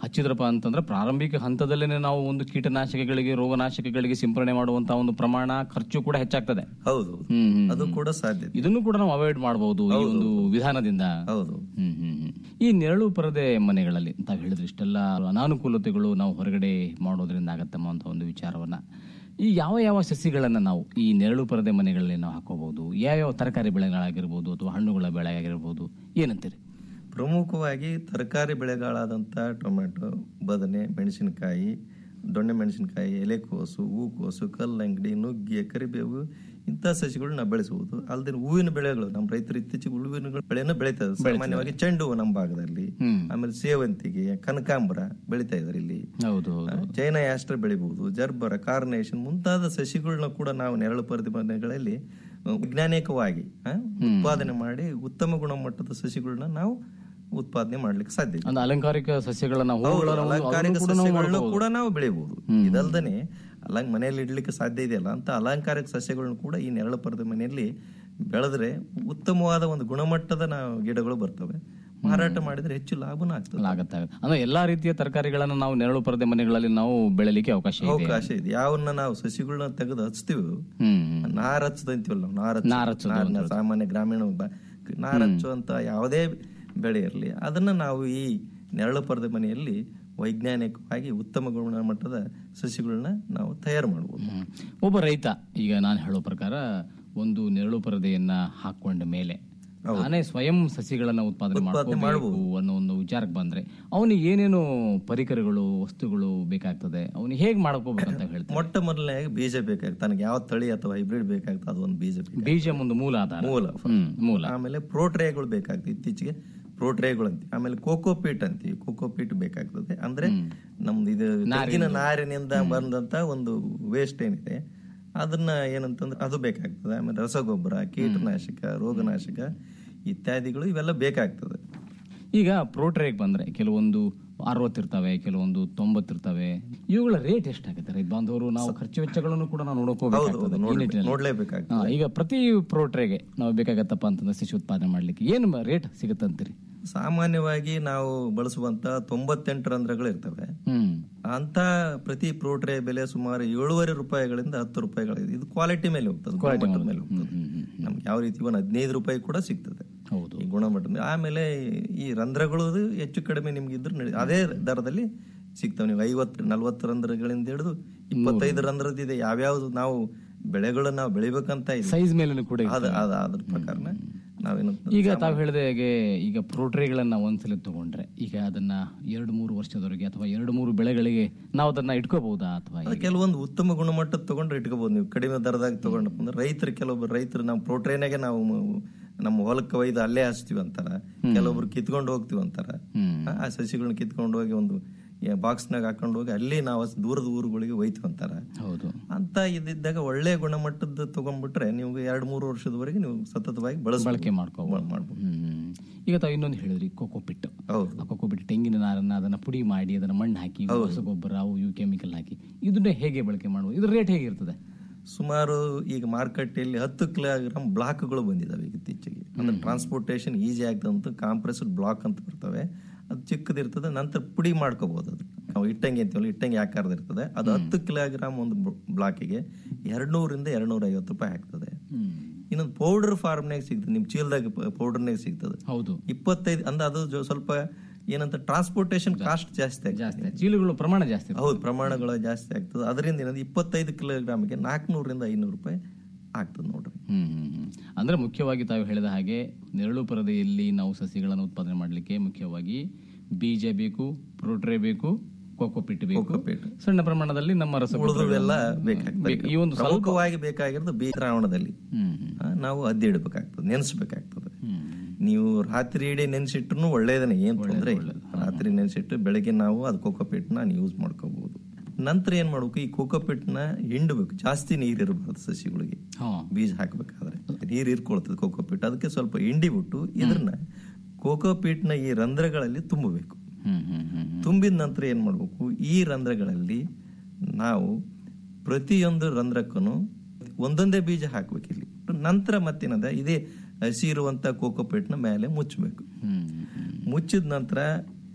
ಹಚ್ಚಿದ್ರಪ್ಪ ಅಂತಂದ್ರೆ ಪ್ರಾರಂಭಿಕ ಹಂತದಲ್ಲೇ ನಾವು ಒಂದು ಕೀಟನಾಶಕಗಳಿಗೆ ರೋಗನಾಶಕಗಳಿಗೆ ಸಿಂಪರಣೆ ಮಾಡುವಂತಹ ಒಂದು ಪ್ರಮಾಣ ಖರ್ಚು ಕೂಡ ಹೆಚ್ಚಾಗ್ತದೆ ಹೌದು ಹ್ಮ್, ಹ್ಮ್, ಅದು ಕೂಡ ಸಾಧ್ಯತೆ ಇದನ್ನು ಕೂಡ ನಾವು ಅವಾಯ್ಡ್ ಮಾಡಬಹುದು ಈ ಒಂದು ವಿಧಾನದಿಂದ ಹೌದು ಹ್ಮ್, ಹ್ಮ್, ಹ್ಮ್. ಈ ನೆರಳು ಪರದೆ ಮನೆಗಳಲ್ಲಿ ತಾವು ಹೇಳಿದ್ರೆ ಇಷ್ಟೆಲ್ಲ ಅನಾನುಕೂಲತೆಗಳು ನಾವು ಹೊರಗಡೆ ಮಾಡೋದ್ರಿಂದ ಆಗತ್ತಮ್ಮ ಅಂತ ಒಂದು ವಿಚಾರವನ್ನ ಈ ಯಾವ ಯಾವ ಸಸಿಗಳನ್ನ ನಾವು ಈ ನೆರಳು ಪರದೆ ಮನೆಗಳಲ್ಲಿ ನಾವು ಹಾಕೋಬಹುದು ಯಾವ್ಯಾವ ತರಕಾರಿ ಬೆಳೆಗಳಾಗಿರ್ಬೋದು ಅಥವಾ ಹಣ್ಣುಗಳ ಬೆಳೆ ಆಗಿರ್ಬೋದು ಏನಂತೀರಿ ಪ್ರಮುಖವಾಗಿ ತರಕಾರಿ ಬೆಳೆಗಳಾದಂಥ ಟೊಮೆಟೊ ಬದನೆ ಮೆಣಸಿನಕಾಯಿ ದೊಣ್ಣೆ ಮೆಣಸಿನಕಾಯಿ ಎಲೆಕೋಸು ಹೂಕೋಸು ಕಲ್ಲಂಗಡಿ ನುಗ್ಗೆ ಕರಿಬೇವು ಇಂಥ ಸಸಿಗಳು ನಾವು ಬೆಳೆಸಬಹುದು ಅಲ್ಲದೆ ಹೂವಿನ ಬೆಳೆಗಳು ನಮ್ಮ ರೈತರು ಇತ್ತೀಚೆಗೆ ಹೂವಿನ ಬೆಳೆಯನ್ನು ಬೆಳೀತಾರೆ ಸಾಮಾನ್ಯವಾಗಿ ಚೆಂಡು ಹೂ ನಮ್ಮ ಭಾಗದಲ್ಲಿ ಆಮೇಲೆ ಸೇವಂತಿಗೆ ಕನಕಾಂಬರ ಬೆಳೀತಾ ಇದಾರೆ ಇಲ್ಲಿ ಹೌದು ಹೌದು ಚೈನಾ ಆಸ್ಟ್ರ ಬೆಳಿಬಹುದು ಜರ್ಬರ ಕಾರ್ನೇಷನ್ ಮುಂತಾದ ಸಸಿಗಳನ್ನ ಕೂಡ ನಾವು ನೆರಳು ಪ್ರತಿಭಟನೆಗಳಲ್ಲಿ ವೈಜ್ಞಾನಿಕವಾಗಿ ಆ, ಉತ್ಪಾದನೆ ಮಾಡಿ ಉತ್ತಮ ಗುಣಮಟ್ಟದ ಸಸಿಗಳನ್ನ ನಾವು ಉತ್ಪಾದನೆ ಮಾಡ್ಲಿಕ್ಕೆ ಸಾಧ್ಯ ಇದೆ. ಅಂದ್ರೆ ಅಲಂಕಾರಿಕ ಸಸ್ಯಗಳನ್ನ ಹೌದು, ಹೂವುಗಳನ್ನ ಅಲಂಕಾರಿಕ ಅದನ್ನು ಕೂಡ ನಾವು ಸಸ್ಯಗಳನ್ನ ಮಾಡ್ಬೋದು. ಕೂಡ ನಾವು ಬೆಳಿಬಹುದು ಇದಲ್ದನೆ ಅಲಂಗ್ ಮನೆಯಲ್ಲಿ ಇಡ್ಲಿಕ್ಕೆ ಸಾಧ್ಯ ಇದೆಯಲ್ಲ ಅಂತ ಅಲಂಕಾರಿಕ ಸಸ್ಯಗಳನ್ನ ಕೂಡ ಈ ನೆರಳು ಪರದ ಮನೆಯಲ್ಲಿ ಬೆಳೆದ್ರೆ ಉತ್ತಮವಾದ ಒಂದು ಗುಣಮಟ್ಟದ ನಾವು ಗಿಡಗಳು ಬರ್ತವೆ ಮಾರಾಟ ಮಾಡಿದ್ರೆ ಹೆಚ್ಚು ಲಾಭನೂ ಆಗ್ತದೆ ಆಗತ್ತೆ ಅಂದ್ರೆ ಎಲ್ಲಾ ರೀತಿಯ ತರಕಾರಿಗಳನ್ನ ನಾವು ನೆರಳು ಪರದೆ ಮನೆಗಳಲ್ಲಿ ನಾವು ಬೆಳಲಿಕ್ಕೆ ಅವಕಾಶ ಇದೆ ಅವಕಾಶ ಇದೆ ಯಾವನ್ನ ನಾವು ಸಸಿಗಳನ್ನ ತೆಗೆದು ಹಚ್ತೀವಿ ಹ್ಮ್ ನಾರ್ ಹಚ್ಚದ ಅಂತೀವಲ್ಲ ನಾವು ನಾರ್ ಹಚ್ಚೋದು. ನಾರ್ ಹಚ್ಚೋದು ನಾರ್ನ ಸಾಮಾನ್ಯ ಗ್ರಾಮೀಣ ಬ- ನಾರ್ ಹಚ್ಚುವಂತ ಯಾವುದೇ ಬೆಳೆ ಇರಲಿ ಅದನ್ನ ನಾವು ಈ ನೆರಳು ಪರದೆ ಮನೆಯಲ್ಲಿ ವೈಜ್ಞಾನಿಕವಾಗಿ ಉತ್ತಮ ಗುಣಮಟ್ಟದ ಸಸಿಗಳನ್ನ ನಾವು ತಯಾರು ಮಾಡಬಹುದು ಹ್ಮ್. ಒಬ್ಬ ರೈತ ಈಗ ನಾನು ಹೇಳೋ ಪ್ರಕಾರ ಒಂದು ನೆರಳು ಪರದೆಯನ್ನ ಹಾಕೊಂಡ ಮೇಲೆ ನಾನೇ ಸ್ವಯಂ ಸಸಿಗಳನ್ನ ಉತ್ಪಾದನೆ ಮಾಡಬೇಕು ಅನ್ನೋ ಒಂದು ವಿಚಾರಕ್ಕೆ ಬಂದ್ರೆ ಅವನಿಗೆ ಏನೇನು ಪರಿಕರಗಳು ವಸ್ತುಗಳು ಬೇಕಾಗ್ತದೆ ಅವನಿಗೆ ಹೇಗ್ ಮಾಡ್ಕೋಬೇಕಂತ ಹೇಳ್ತಾರೆ ಮೊಟ್ಟ ಮೊದಲನೇಯಾಗಿ ಬೀಜ ಬೇಕಾಗ್ತದೆ ತನಗೆ ಯಾವ ತಳಿ ಅಥವಾ ಹೈಬ್ರಿಡ್ ಬೇಕಾಗ್ತದೆ ಅದು ಒಂದು ಬೀಜ ಬೇಕು ಬೀಜ ಒಂದು ಮೂಲ ಆಧಾರ ಮೂಲ ಹ್ಮ್ ಮೂಲ ಆಮೇಲೆ ಪ್ರೋಟ್ರೇಗಳು ಬೇಕಾಗ್ತದೆ ಇತ್ತೀಚೆಗೆ ಪ್ರೋಟ್ರೇಗಳು ಅಂತೀವಿ ಆಮೇಲೆ ಕೋಕೋಪೀಟ್ ಅಂತೀವಿ ಕೋಕೋಪೀಟ್ ಬೇಕಾಗ್ತದೆ ಅಂದ್ರೆ ನಮ್ದು ಇದು ತೆಂಗಿನ ನಾರಿನಿಂದ ಬಂದಂತ ಒಂದು ವೇಸ್ಟ್ ಏನಿದೆ ಅದನ್ನ ಏನಂತಂದ್ರೆ ಅದು ಬೇಕಾಗ್ತದೆ ಆಮೇಲೆ ರಸಗೊಬ್ಬರ ಕೀಟನಾಶಕ ರೋಗನಾಶಕ ಇತ್ಯಾದಿಗಳು ಇವೆಲ್ಲ ಬೇಕಾಗ್ತದೆ ಈಗ ಪ್ರೋಟ್ರೇಗ್ ಬಂದ್ರೆ ಕೆಲವೊಂದು ಅರವತ್ತಿರ್ತವೆ ಕೆಲವೊಂದು ತೊಂಬತ್ತಿರ್ತವೆ ಇವುಗಳ ರೇಟ್ ಎಷ್ಟಾಗುತ್ತೆ ರೈತ ಬಾಂಧವರು ನಾವು ಖರ್ಚು ವೆಚ್ಚಗಳನ್ನು ಕೂಡ ನಾವು ನೋಡ್ಕೋಬೇಕಾಗ್ತದೆ ಈ ನಿಟ್ಟಿನಲ್ಲಿ. ನೋಡ್ಲೇಬೇಕಾಗ್ತದೆ ಹಾ, ಈಗ ಪ್ರತಿ ಪ್ರೋಟ್ರೇಗೆ ನಾವು ಬೇಕಾಗತ್ತಪ್ಪ ಅಂತಂದ್ರೆ ಸಸಿ ಉತ್ಪಾದನೆ ಮಾಡ್ಲಿಕ್ಕೆ ಏನು ರೇಟ್ ಸಿಗುತ್ತಂತೀರಿ ಸಾಮಾನ್ಯವಾಗಿ ನಾವು ಬಳಸುವಂತ ತೊಂಬತ್ತೆಂಟು ರಂಧ್ರಗಳು ಇರ್ತವೆ ಹ್ಮ್ ಅಂತ ಪ್ರತಿ ಪ್ರೋಟ್ರೆ ಬೆಲೆ ಸುಮಾರು ಏಳುವರೆ ರೂಪಾಯಿಗಳಿಂದ ಹತ್ತು ರೂಪಾಯಿಗಳಿದೆ ಇದು ಕ್ವಾಲಿಟಿ ಮೇಲೆ ಹೋಗ್ತದೆ ಗುಣಮಟ್ಟದ ಮೇಲೆ ಹೋಗ್ತದೆ ನಮ್ಗೆ ಯಾವ ರೀತಿ ಒಂದು ಹದಿನೈದು ರೂಪಾಯಿ ಕೂಡ ಸಿಗ್ತದೆ ಹೌದು ಈ ಗುಣಮಟ್ಟದ ಮೇಲೆ. ಆಮೇಲೆ ಈ ರಂಧ್ರಗಳು ಹೆಚ್ಚು ಕಡಿಮೆ ನಿಮ್ಗೆ ಇದ್ರೆ ನಡಿ- ಅದೇ ದರದಲ್ಲಿ ಸಿಗ್ತವೆ ನೀವು ಐವತ್ತು ನಲ್ವತ್ತು ರಂಧ್ರಗಳಿಂದ ಹಿಡಿದು ಇಪ್ಪತ್ತೈದು ರಂಧ್ರದಿದೆ ಯಾವ್ಯಾವ್ದು ನಾವು ಬೆಳೆಗಳು ನಾವು ಬೆಳಿಬೇಕಂತ ಇದೆ ಸೈಜ್ ಮೇಲೂ ಕೂಡ ಇದೆ. ಅದ ಅದ ಅದ್ರ ಪ್ರಕಾರನ ನಾವೇನು ಈಗ ತಾವು ಹೇಳಿದ ಹಾಗೆ ಈಗ ಪ್ರೋಟ್ರೇಗಳನ್ನ ಒಂದ್ಸಲ ತಗೊಂಡ್ರೆ ಈಗ ಅದನ್ನ ಎರಡು ಮೂರು ವರ್ಷದವರೆಗೆ ಅಥವಾ ಎರಡು ಮೂರು ಬೆಳೆಗಳಿಗೆ ನಾವು ಅದನ್ನ ಇಟ್ಕೋಬಹುದಾ ಅಥವಾ ಅದು ಕೆಲವೊಂದು ಉತ್ತಮ ಗುಣಮಟ್ಟದ ತಗೊಂಡ್ರೆ ಇಟ್ಕೋಬಹುದು ನೀವು ಕಡಿಮೆ ದರದಾಗ ತಗೊಂಡಪ್ಪ ಅಂದ್ರೆ ರೈತರು ಕೆಲವೊಬ್ರು ರೈತರು ನಾವು ಪ್ರೋಟ್ರೇನಾಗೆ ನಾವು ಮ- ನಮ್ಮ ಹೊಲಕ್ಕೆ ಒಯ್ದು ಅಲ್ಲೇ ಹಚ್ತೀವಿ ಅಂತಾರ ಕೆಲವೊಬ್ರು ಕಿತ್ಕೊಂಡು ಹೋಗ್ತೀವಿ ಅಂತಾರ ಆ ಸಸಿಗಳನ್ನ ಕಿತ್ಕೊಂಡು ಹೋಗಿ ಒಂದು ಬಾಕ್ಸ್ನಾಗ ಹಾಕೊಂಡು ಹೋಗಿ ಅಲ್ಲಿ ನಾವು ದೂರದ ಊರುಗಳಿಗೆ ಒಯ್ತೀವಿ ಅಂತಾರ ಹೌದು ಅಂತ ಇದ್ದಿದ್ದಾಗ ಒಳ್ಳೆ ಗುಣಮಟ್ಟದ ತಗೊಂಡ್ಬಿಟ್ರೆ ನೀವು ಎರಡು ಮೂರು ವರ್ಷದವರೆಗೆ ನೀವು ಸತತವಾಗಿ ಬಳಸ ಬಳಕೆ ಮಾಡ್ಕೋಬಹುದು ಮಾಡ್ಬೋದು ಹ್ಮ್ ಈಗ ತಾವು ಇನ್ನೊಂದು ಹೇಳಿದ್ರಿ ಕೋಕೋ ಪಿಟ್ ಹೌದು ಆ ಕೋಕೋ ಪಿಟ್ ತೆಂಗಿನ ನಾರನ್ನ ಅದನ್ನ ಪುಡಿ ಮಾಡಿ ಅದನ್ನ ಮಣ್ಣು ಹಾಕಿ ರಸಗೊಬ್ಬರ ಅವು ಇವು ಕೆಮಿಕಲ್ ಹಾಕಿ ಇದನ್ನ ಹೇಗೆ ಬಳಕೆ ಮಾಡುವುದು ಇದ್ರ ರೇಟ್ ಹೇಗಿರ್ತದೆ ಸುಮಾರು ಈಗ ಮಾರುಕಟ್ಟೆಯಲ್ಲಿ ಹತ್ತು ಕಿಲೋಗ್ರಾಮ್ ಬ್ಲಾಕ್ಗಳು ಬಂದಿದಾವೆ ಈಗ ಇತ್ತೀಚೆಗೆ ಅಂದ್ರೆ ಟ್ರಾನ್ಸ್ಪೋರ್ಟೇಷನ್ ಈಸಿ ಆಗ್ತದಂತ ಕಾಂಪ್ರೆಸ್ಡ್ ಬ್ಲಾಕ್ ಅಂತ ಬರ್ತವೆ ಅದು ಚಿಕ್ಕದಿರ್ತದೆ ನಂತರ ಪುಡಿ ಮಾಡ್ಕೋಬಹುದು ಅದು ನಾವು ಇಟ್ಟಂಗಿ ಅಂತೀವಲ್ಲ ಇಟ್ಟಂಗಿ ಆಕಾರದ ಇರ್ತದೆ ಅದು ಹತ್ತು ಕಿಲೋಗ್ರಾಮ್ ಒಂದು ಬ್ಲಾಕಿಗೆ ಎರಡ್ನೂರಿಂದ ಎರಡ್ನೂರ ಐವತ್ತು ರೂಪಾಯಿ ಆಗ್ತದೆ ಇನ್ನೊಂದು ಪೌಡರ್ ಫಾರ್ಮ್ನಾಗ ಸಿಗ್ತದೆ ನಿಮ್ ಚೀಲದಾಗ ಪೌಡರ್ನಾಗ ಸಿಗ್ತದೆ ಹೌದು ಇಪ್ಪತ್ತೈದು ಅಂದ್ರೆ ಅದು ಜೊ- ಸ್ವಲ್ಪ ಏನಂತ ಟ್ರಾನ್ಸ್ಪೋರ್ಟೇಷನ್ ಕಾಸ್ಟ್ ಜಾಸ್ತಿ ಆಗ್ತದೆ ಜಾಸ್ತಿ ಚೀಲಗಳು ಪ್ರಮಾಣ ಜಾಸ್ತಿ ಇರ್ತದೆ. ಹೌದು ಪ್ರಮಾಣಗಳು ಜಾಸ್ತಿ ಆಗ್ತದೆ ಅದರಿಂದ ಏನಂದ್ರೆ ಇಪ್ಪತ್ತೈದು ಕಿಲೋಗ್ರಾಮ್ಗೆ ನಾಲ್ಕುನೂರಿಂದ ಐನೂರು ರೂಪಾಯಿ ಆಗ್ತದೆ ನೋಡ್ರಿ ಹ್ಮ್ ಹ್ಮ್, ಹ್ಮ್. ಅಂದ್ರೆ ಮುಖ್ಯವಾಗಿ ತಾವು ಹೇಳಿದ ಹಾಗೆ ನೆರಳು ಪರದೆಯಲ್ಲಿ ನಾವು ಸಸಿಗಳನ್ನು ಉತ್ಪಾದನೆ ಮಾಡಲಿಕ್ಕೆ ಮುಖ್ಯವಾಗಿ ಬೀಜ ಬೇಕು ಪ್ರೋಟ್ರೆ ಬೇಕು ಕೋಕೋಪಿಟ್ ಬೇಕು ಕೋಕೋಪೀಟ್. ಸಣ್ಣ ಪ್ರಮಾಣದಲ್ಲಿ ನಮ್ಮ ಉಳಿದವೆಲ್ಲ ರಸಗೊಬ್ಬರಗಳನ್ನು ಬೇಕಾಗ್ತದೆ ಬೇಕು. ಈ ಒಂದು ಸ್ವಲ್ಪ ಪ್ರಮುಖವಾಗಿ ಬೇಕಾಗಿರೋದು ಬೀಜ ದ್ರಾವಣದಲ್ಲಿ ಹ್ಮ್ ಹ್ಮ್, ಆ, ನಾವು ಅದ್ದಿ ಇಡಬೇಕಾಗ್ತದೆ ನೆನೆಸ್ಬೇಕಾಗ್ತದೆ ಹ್ಮ್ ನೀವು ರಾತ್ರಿ ಇಡೀ ನೆನೆಸಿಟ್ರು ಒಳ್ಳೇದನೆ ಏನ್ ತೊಂದ್ರೆ ಇಲ್ಲ. ರಾತ್ರಿ ನೆನೆಸಿಟ್ಟು ಬೆಳಗ್ಗೆ ನಾವು ಅದು ಕೋಕೋಪೀಟ್ ನ ಯೂಸ್ ಮಾಡ್ಕೋಬಹುದು ನಂತರ ಏನ್ ಮಾಡ್ಬೇಕು ಈ ಕೋಕೋಪೀಟ್ ನ ಹಿಂಡಬೇಕು ಜಾಸ್ತಿ ನೀರ್ ಇರಬಾರ್ದು ಸಸಿಗಳಿಗೆ ಹಾ ಬೀಜ ಹಾಕ್ಬೇಕಾದ್ರೆ ನೀರ್ ಇರ್ಕೊಳ್ತದೆ ಕೋಕೋಪೀಟ್ ಅದಕ್ಕೆ ಸ್ವಲ್ಪ ಹಿಂಡಿ ಬಿಟ್ಟು ಇದನ್ನ ಕೋಕೋಪೀಟ್ ನ ಈ ರಂಧ್ರಗಳಲ್ಲಿ ತುಂಬಬೇಕು ಹ್ಮ್ ಹ್ಮ್ ಹ್ಮ್ ತುಂಬಿದ ನಂತರ ಏನ್ ಮಾಡ್ಬೇಕು ಈ ರಂಧ್ರಗಳಲ್ಲಿ ನಾವು ಪ್ರತಿಯೊಂದು ರಂಧ್ರಕ್ಕೂ ಒಂದೊಂದೇ ಬೀಜ ಹಾಕ್ಬೇಕು ಇಲ್ಲಿ ನಂತರ ಮತ್ತೇನದ ಇದೇ ಹಸಿ ಇರುವಂತ ಕೋಕೋಪೀಟ್ ನ ಮೇಲೆ ಮುಚ್ಚಬೇಕು ಹ್ಮ್ ಹ್ಮ್ ಮುಚ್ಚಿದ ನಂತರ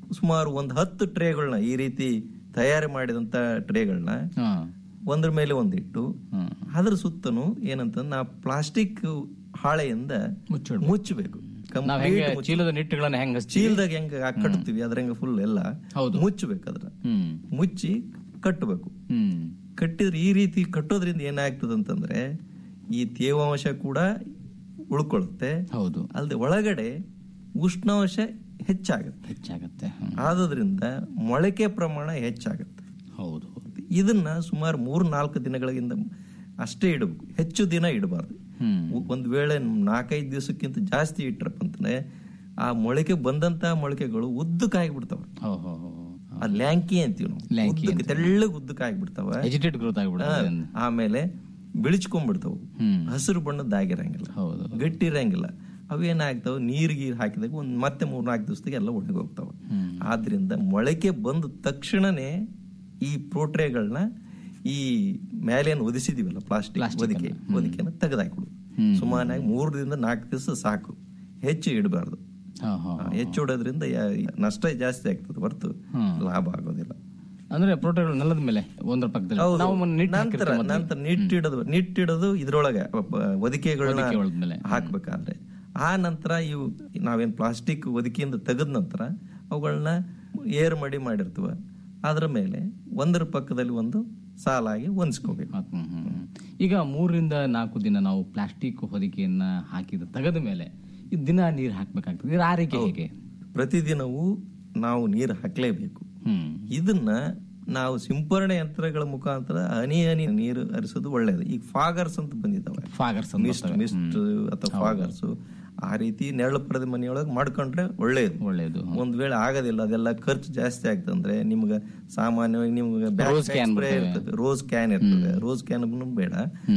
ಸುಮಾರು ಒಂದು ಹತ್ತು ಟ್ರೇಗಳನ್ನ ಈ ರೀತಿ ತಯಾರಿ ಮಾಡಿದಂತ ಟ್ರೇಗಳನ್ನ ಒಂದ್ರ ಮೇಲೆ ಒಂದಿಟ್ಟು ಅದ್ರ ಸುತ್ತನು ಏನಂತ ನಾ ಪ್ಲಾಸ್ಟಿಕ್ ಹಾಳೆಯಿಂದ ಮುಚ್ಚಬೇಕು ನಾವ್ Complete ಹೆಂಗೆ ಮುಚ್ಚ- ಚೀಲದ ನಿಟ್ಟುಗಳನ್ನ ಹೆಂಗ್ ಹಚ್ತೀವಿ? ಚೀಲದಾಗ ಹೆಂಗ ಕಟ್ತೀವಿ ಅದ್ರ ಹೆಂಗ ಫುಲ್ ಎಲ್ಲ ಮುಚ್ಚಬೇಕು ಅದ್ರ ಹ್ಮ್ ಮುಚ್ಚಿ ಕಟ್ಟಬೇಕು ಹ್ಮ್ ಕಟ್ಟಿದ್ರೆ ಈ ರೀತಿ ಕಟ್ಟೋದ್ರಿಂದ ಏನಾಗ್ತದೆ ಅಂತಂದ್ರೆ ಈ ತೇವಾಂಶ ಕೂಡ ಉಳ್ಕೊಳ್ಳುತ್ತೆ ಹೌದು ಅಲ್ಲದೆ ಒಳಗಡೆ ಉಷ್ಣಾಂಶ ಹೆಚ್ಚಾಗುತ್ತೆ ಹೆಚ್ಚಾಗುತ್ತೆ ಆದ್ರಿಂದ ಮೊಳಕೆ ಪ್ರಮಾಣ ಹೆಚ್ಚಾಗುತ್ತೆ ಹೌದು ಇದನ್ನ ಸುಮಾರು ಮೂರ್ ನಾಲ್ಕು ದಿನಗಳಿಂದ ಅಷ್ಟೇ ಇಡಬೇಕು ಹೆಚ್ಚು ದಿನ ಇಡಬಾರ್ದು ಒಂದ್ ವೇಳೆ ನಾಲ್ಕೈದು ದಿವಸಕ್ಕಿಂತ ಜಾಸ್ತಿ ಇಟ್ರಪ್ಪ ಅಂತಂದ್ರೆ ಆ ಮೊಳಕೆ ಬಂದಂತ ಮೊಳಕೆಗಳು ಉದ್ದಕ್ಕೆ ಆಗಿಬಿಡ್ತಾವ ಅದ್ ಲ್ಯಾಂಕಿ ಅಂತೀವಿ ನಾವು ಉದ್ದಕ್ಕೆ ತೆಳ್ಳಗ್ ಉದ್ದಕ್ಕೆ ಆಗಿಬಿಡ್ತಾವ ಎಜಿಟೇಟ್ ಗ್ರೋತ್ ಆಗ್ಬಿಡುತ್ತೆ ಹಾ, ಆಮೇಲೆ ಬಿಳಿಚ್ಕೊಂಡ್ಬಿಡ್ತಾವ ಹಸಿರು ಬಣ್ಣದ್ದಾಗಿರಂಗಿಲ್ಲ ಗಟ್ಟಿ ಇರಂಗಿಲ್ಲ ಅವೇನಾಗ್ತಾವ ನೀರ್ ಗೀರ್ ಹಾಕಿದಾಗ ಒಂದ್ ಮತ್ತೆ ಮೂರ್ ನಾಲ್ಕು ದಿವಸದಾಗ ಎಲ್ಲ ಒಣಗಿ ಹೋಗ್ತಾವ ಆದ್ರಿಂದ ಮೊಳಕೆ ಬಂದ ತಕ್ಷಣನೇ ಈ ಪ್ರೋಟ್ರೇಗಳನ್ನ ಈ ಮೇಲೇನು ಒದಿಸಿದೀವಲ್ಲ ಪ್ಲಾಸ್ಟಿಕ್ ಒದಿಕೆ ಒದಿಕೆನ ತೆಗೆದಾಕ್ಬಿಡು ಸುಮಾರಾಗಿ ಮೂರರಿಂದ ನಾಲ್ಕು ದಿವಸ ಸಾಕು ಹೆಚ್ಚು ಇಡಬಾರ್ದು ಹೆಚ್ಚು ಇಡೋದ್ರಿಂದ ಯಾ- ನಷ್ಟ ಜಾಸ್ತಿ ಆಗ್ತದೆ ಹೊರತು ಲಾಭ ಆಗೋದಿಲ್ಲ ಅಂದ್ರೆ ಪ್ರೋಟೀನ್ಗಳು ನೆಲದ ಮೇಲೆ ಒಂದರ ಪಕ್ಕದಲ್ಲಿ ಹೌದು. ನಾವು ಮೊನ್ನೆ ನಿಟ್ಟು ನಂತರ ಹಾಕಿರ್ತೀವಿ ಮೊದ್ಲು. ನಂತರ ನಿಟ್ಟಿಡೋದು ನಿಟ್ಟಿಡೋದು ಇದ್ರೊಳಗೆ ಒದಿಕೆಗಳನ್ನ ಹೊದಿಕೆ ಒಳಗ್ಮೇಲೆ. ಹಾಕ್ಬೇಕಾದ್ರೆ ಆ ನಂತರ ಇವು ನಾವೇನ್ ಪ್ಲಾಸ್ಟಿಕ್ ಒದಿಕೆಯಿಂದ ತೆಗೆದ ನಂತರ ಅವುಗಳನ್ನ ಏರ್ ಮಡಿ ಮಾಡಿರ್ತವ ಅದ್ರ ಮೇಲೆ ಒಂದರ ಪಕ್ಕದಲ್ಲಿ ಒಂದು ಸಾಲಾಗಿ ಹೊಂದಿಸ್ಕೋಬೇಕು ಹ್ಮ್, ಹ್ಮ್, ಹ್ಮ್. ಈಗ ಮೂರರಿಂದ ನಾಲ್ಕು ದಿನ ನಾವು ಪ್ಲಾಸ್ಟಿಕ್ ಹೊದಿಕೆಯನ್ನ ಹಾಕಿದ ತೆಗೆದ ಮೇಲೆ ಈ ದಿನ ನೀರು ಹಾಕ್ಬೇಕಾಗ್ತದೆ ಇದರ ಆರೈಕೆ ಹೇಗೆ ಪ್ರತಿದಿನವೂ ನಾವು ನೀರು ಹಾಕ್ಲೇಬೇಕು ಇದನ್ನ ನಾವು ಸಿಂಪರಣೆ ಯಂತ್ರಗಳ ಮುಖಾಂತರ ಹನಿ ಹನಿ ನೀರು ಹರಿಸೋದು ಒಳ್ಳೇದು ಈಗ ಫಾಗರ್ಸ್ ಅಂತ ಬಂದಿದ್ದಾವೆ ಫಾಗರ್ಸ್ ಮಿಸ್ಟ್ ಮಿಸ್ಟ್ ಅಥವಾ ಫಾಗರ್ಸ್ ಆ ರೀತಿ ನೆರಳು ಪಡೆದ ಮನೆಯೊಳಗೆ ಮಾಡ್ಕೊಂಡ್ರೆ ಒಳ್ಳೇದು ಒಳ್ಳೇದು ಒಂದ್ ವೇಳೆ ಆಗೋದಿಲ್ಲ ಅದೆಲ್ಲ ಖರ್ಚು ಜಾಸ್ತಿ ಆಗ್ತಂದ್ರೆ ನಿಮ್ಗೆ ಸಾಮಾನ್ಯವಾಗಿ ನಿಮ್ಗೆ Rose can ಸ್ಪ್ರೇ ಬರ್ತವೆ. ಇರ್ತದೆ ರೋಸ್ ಕ್ಯಾನ್ ಇರ್ತದೆ ರೋಸ್ ಕ್ಯಾನ್ ಬೇಡ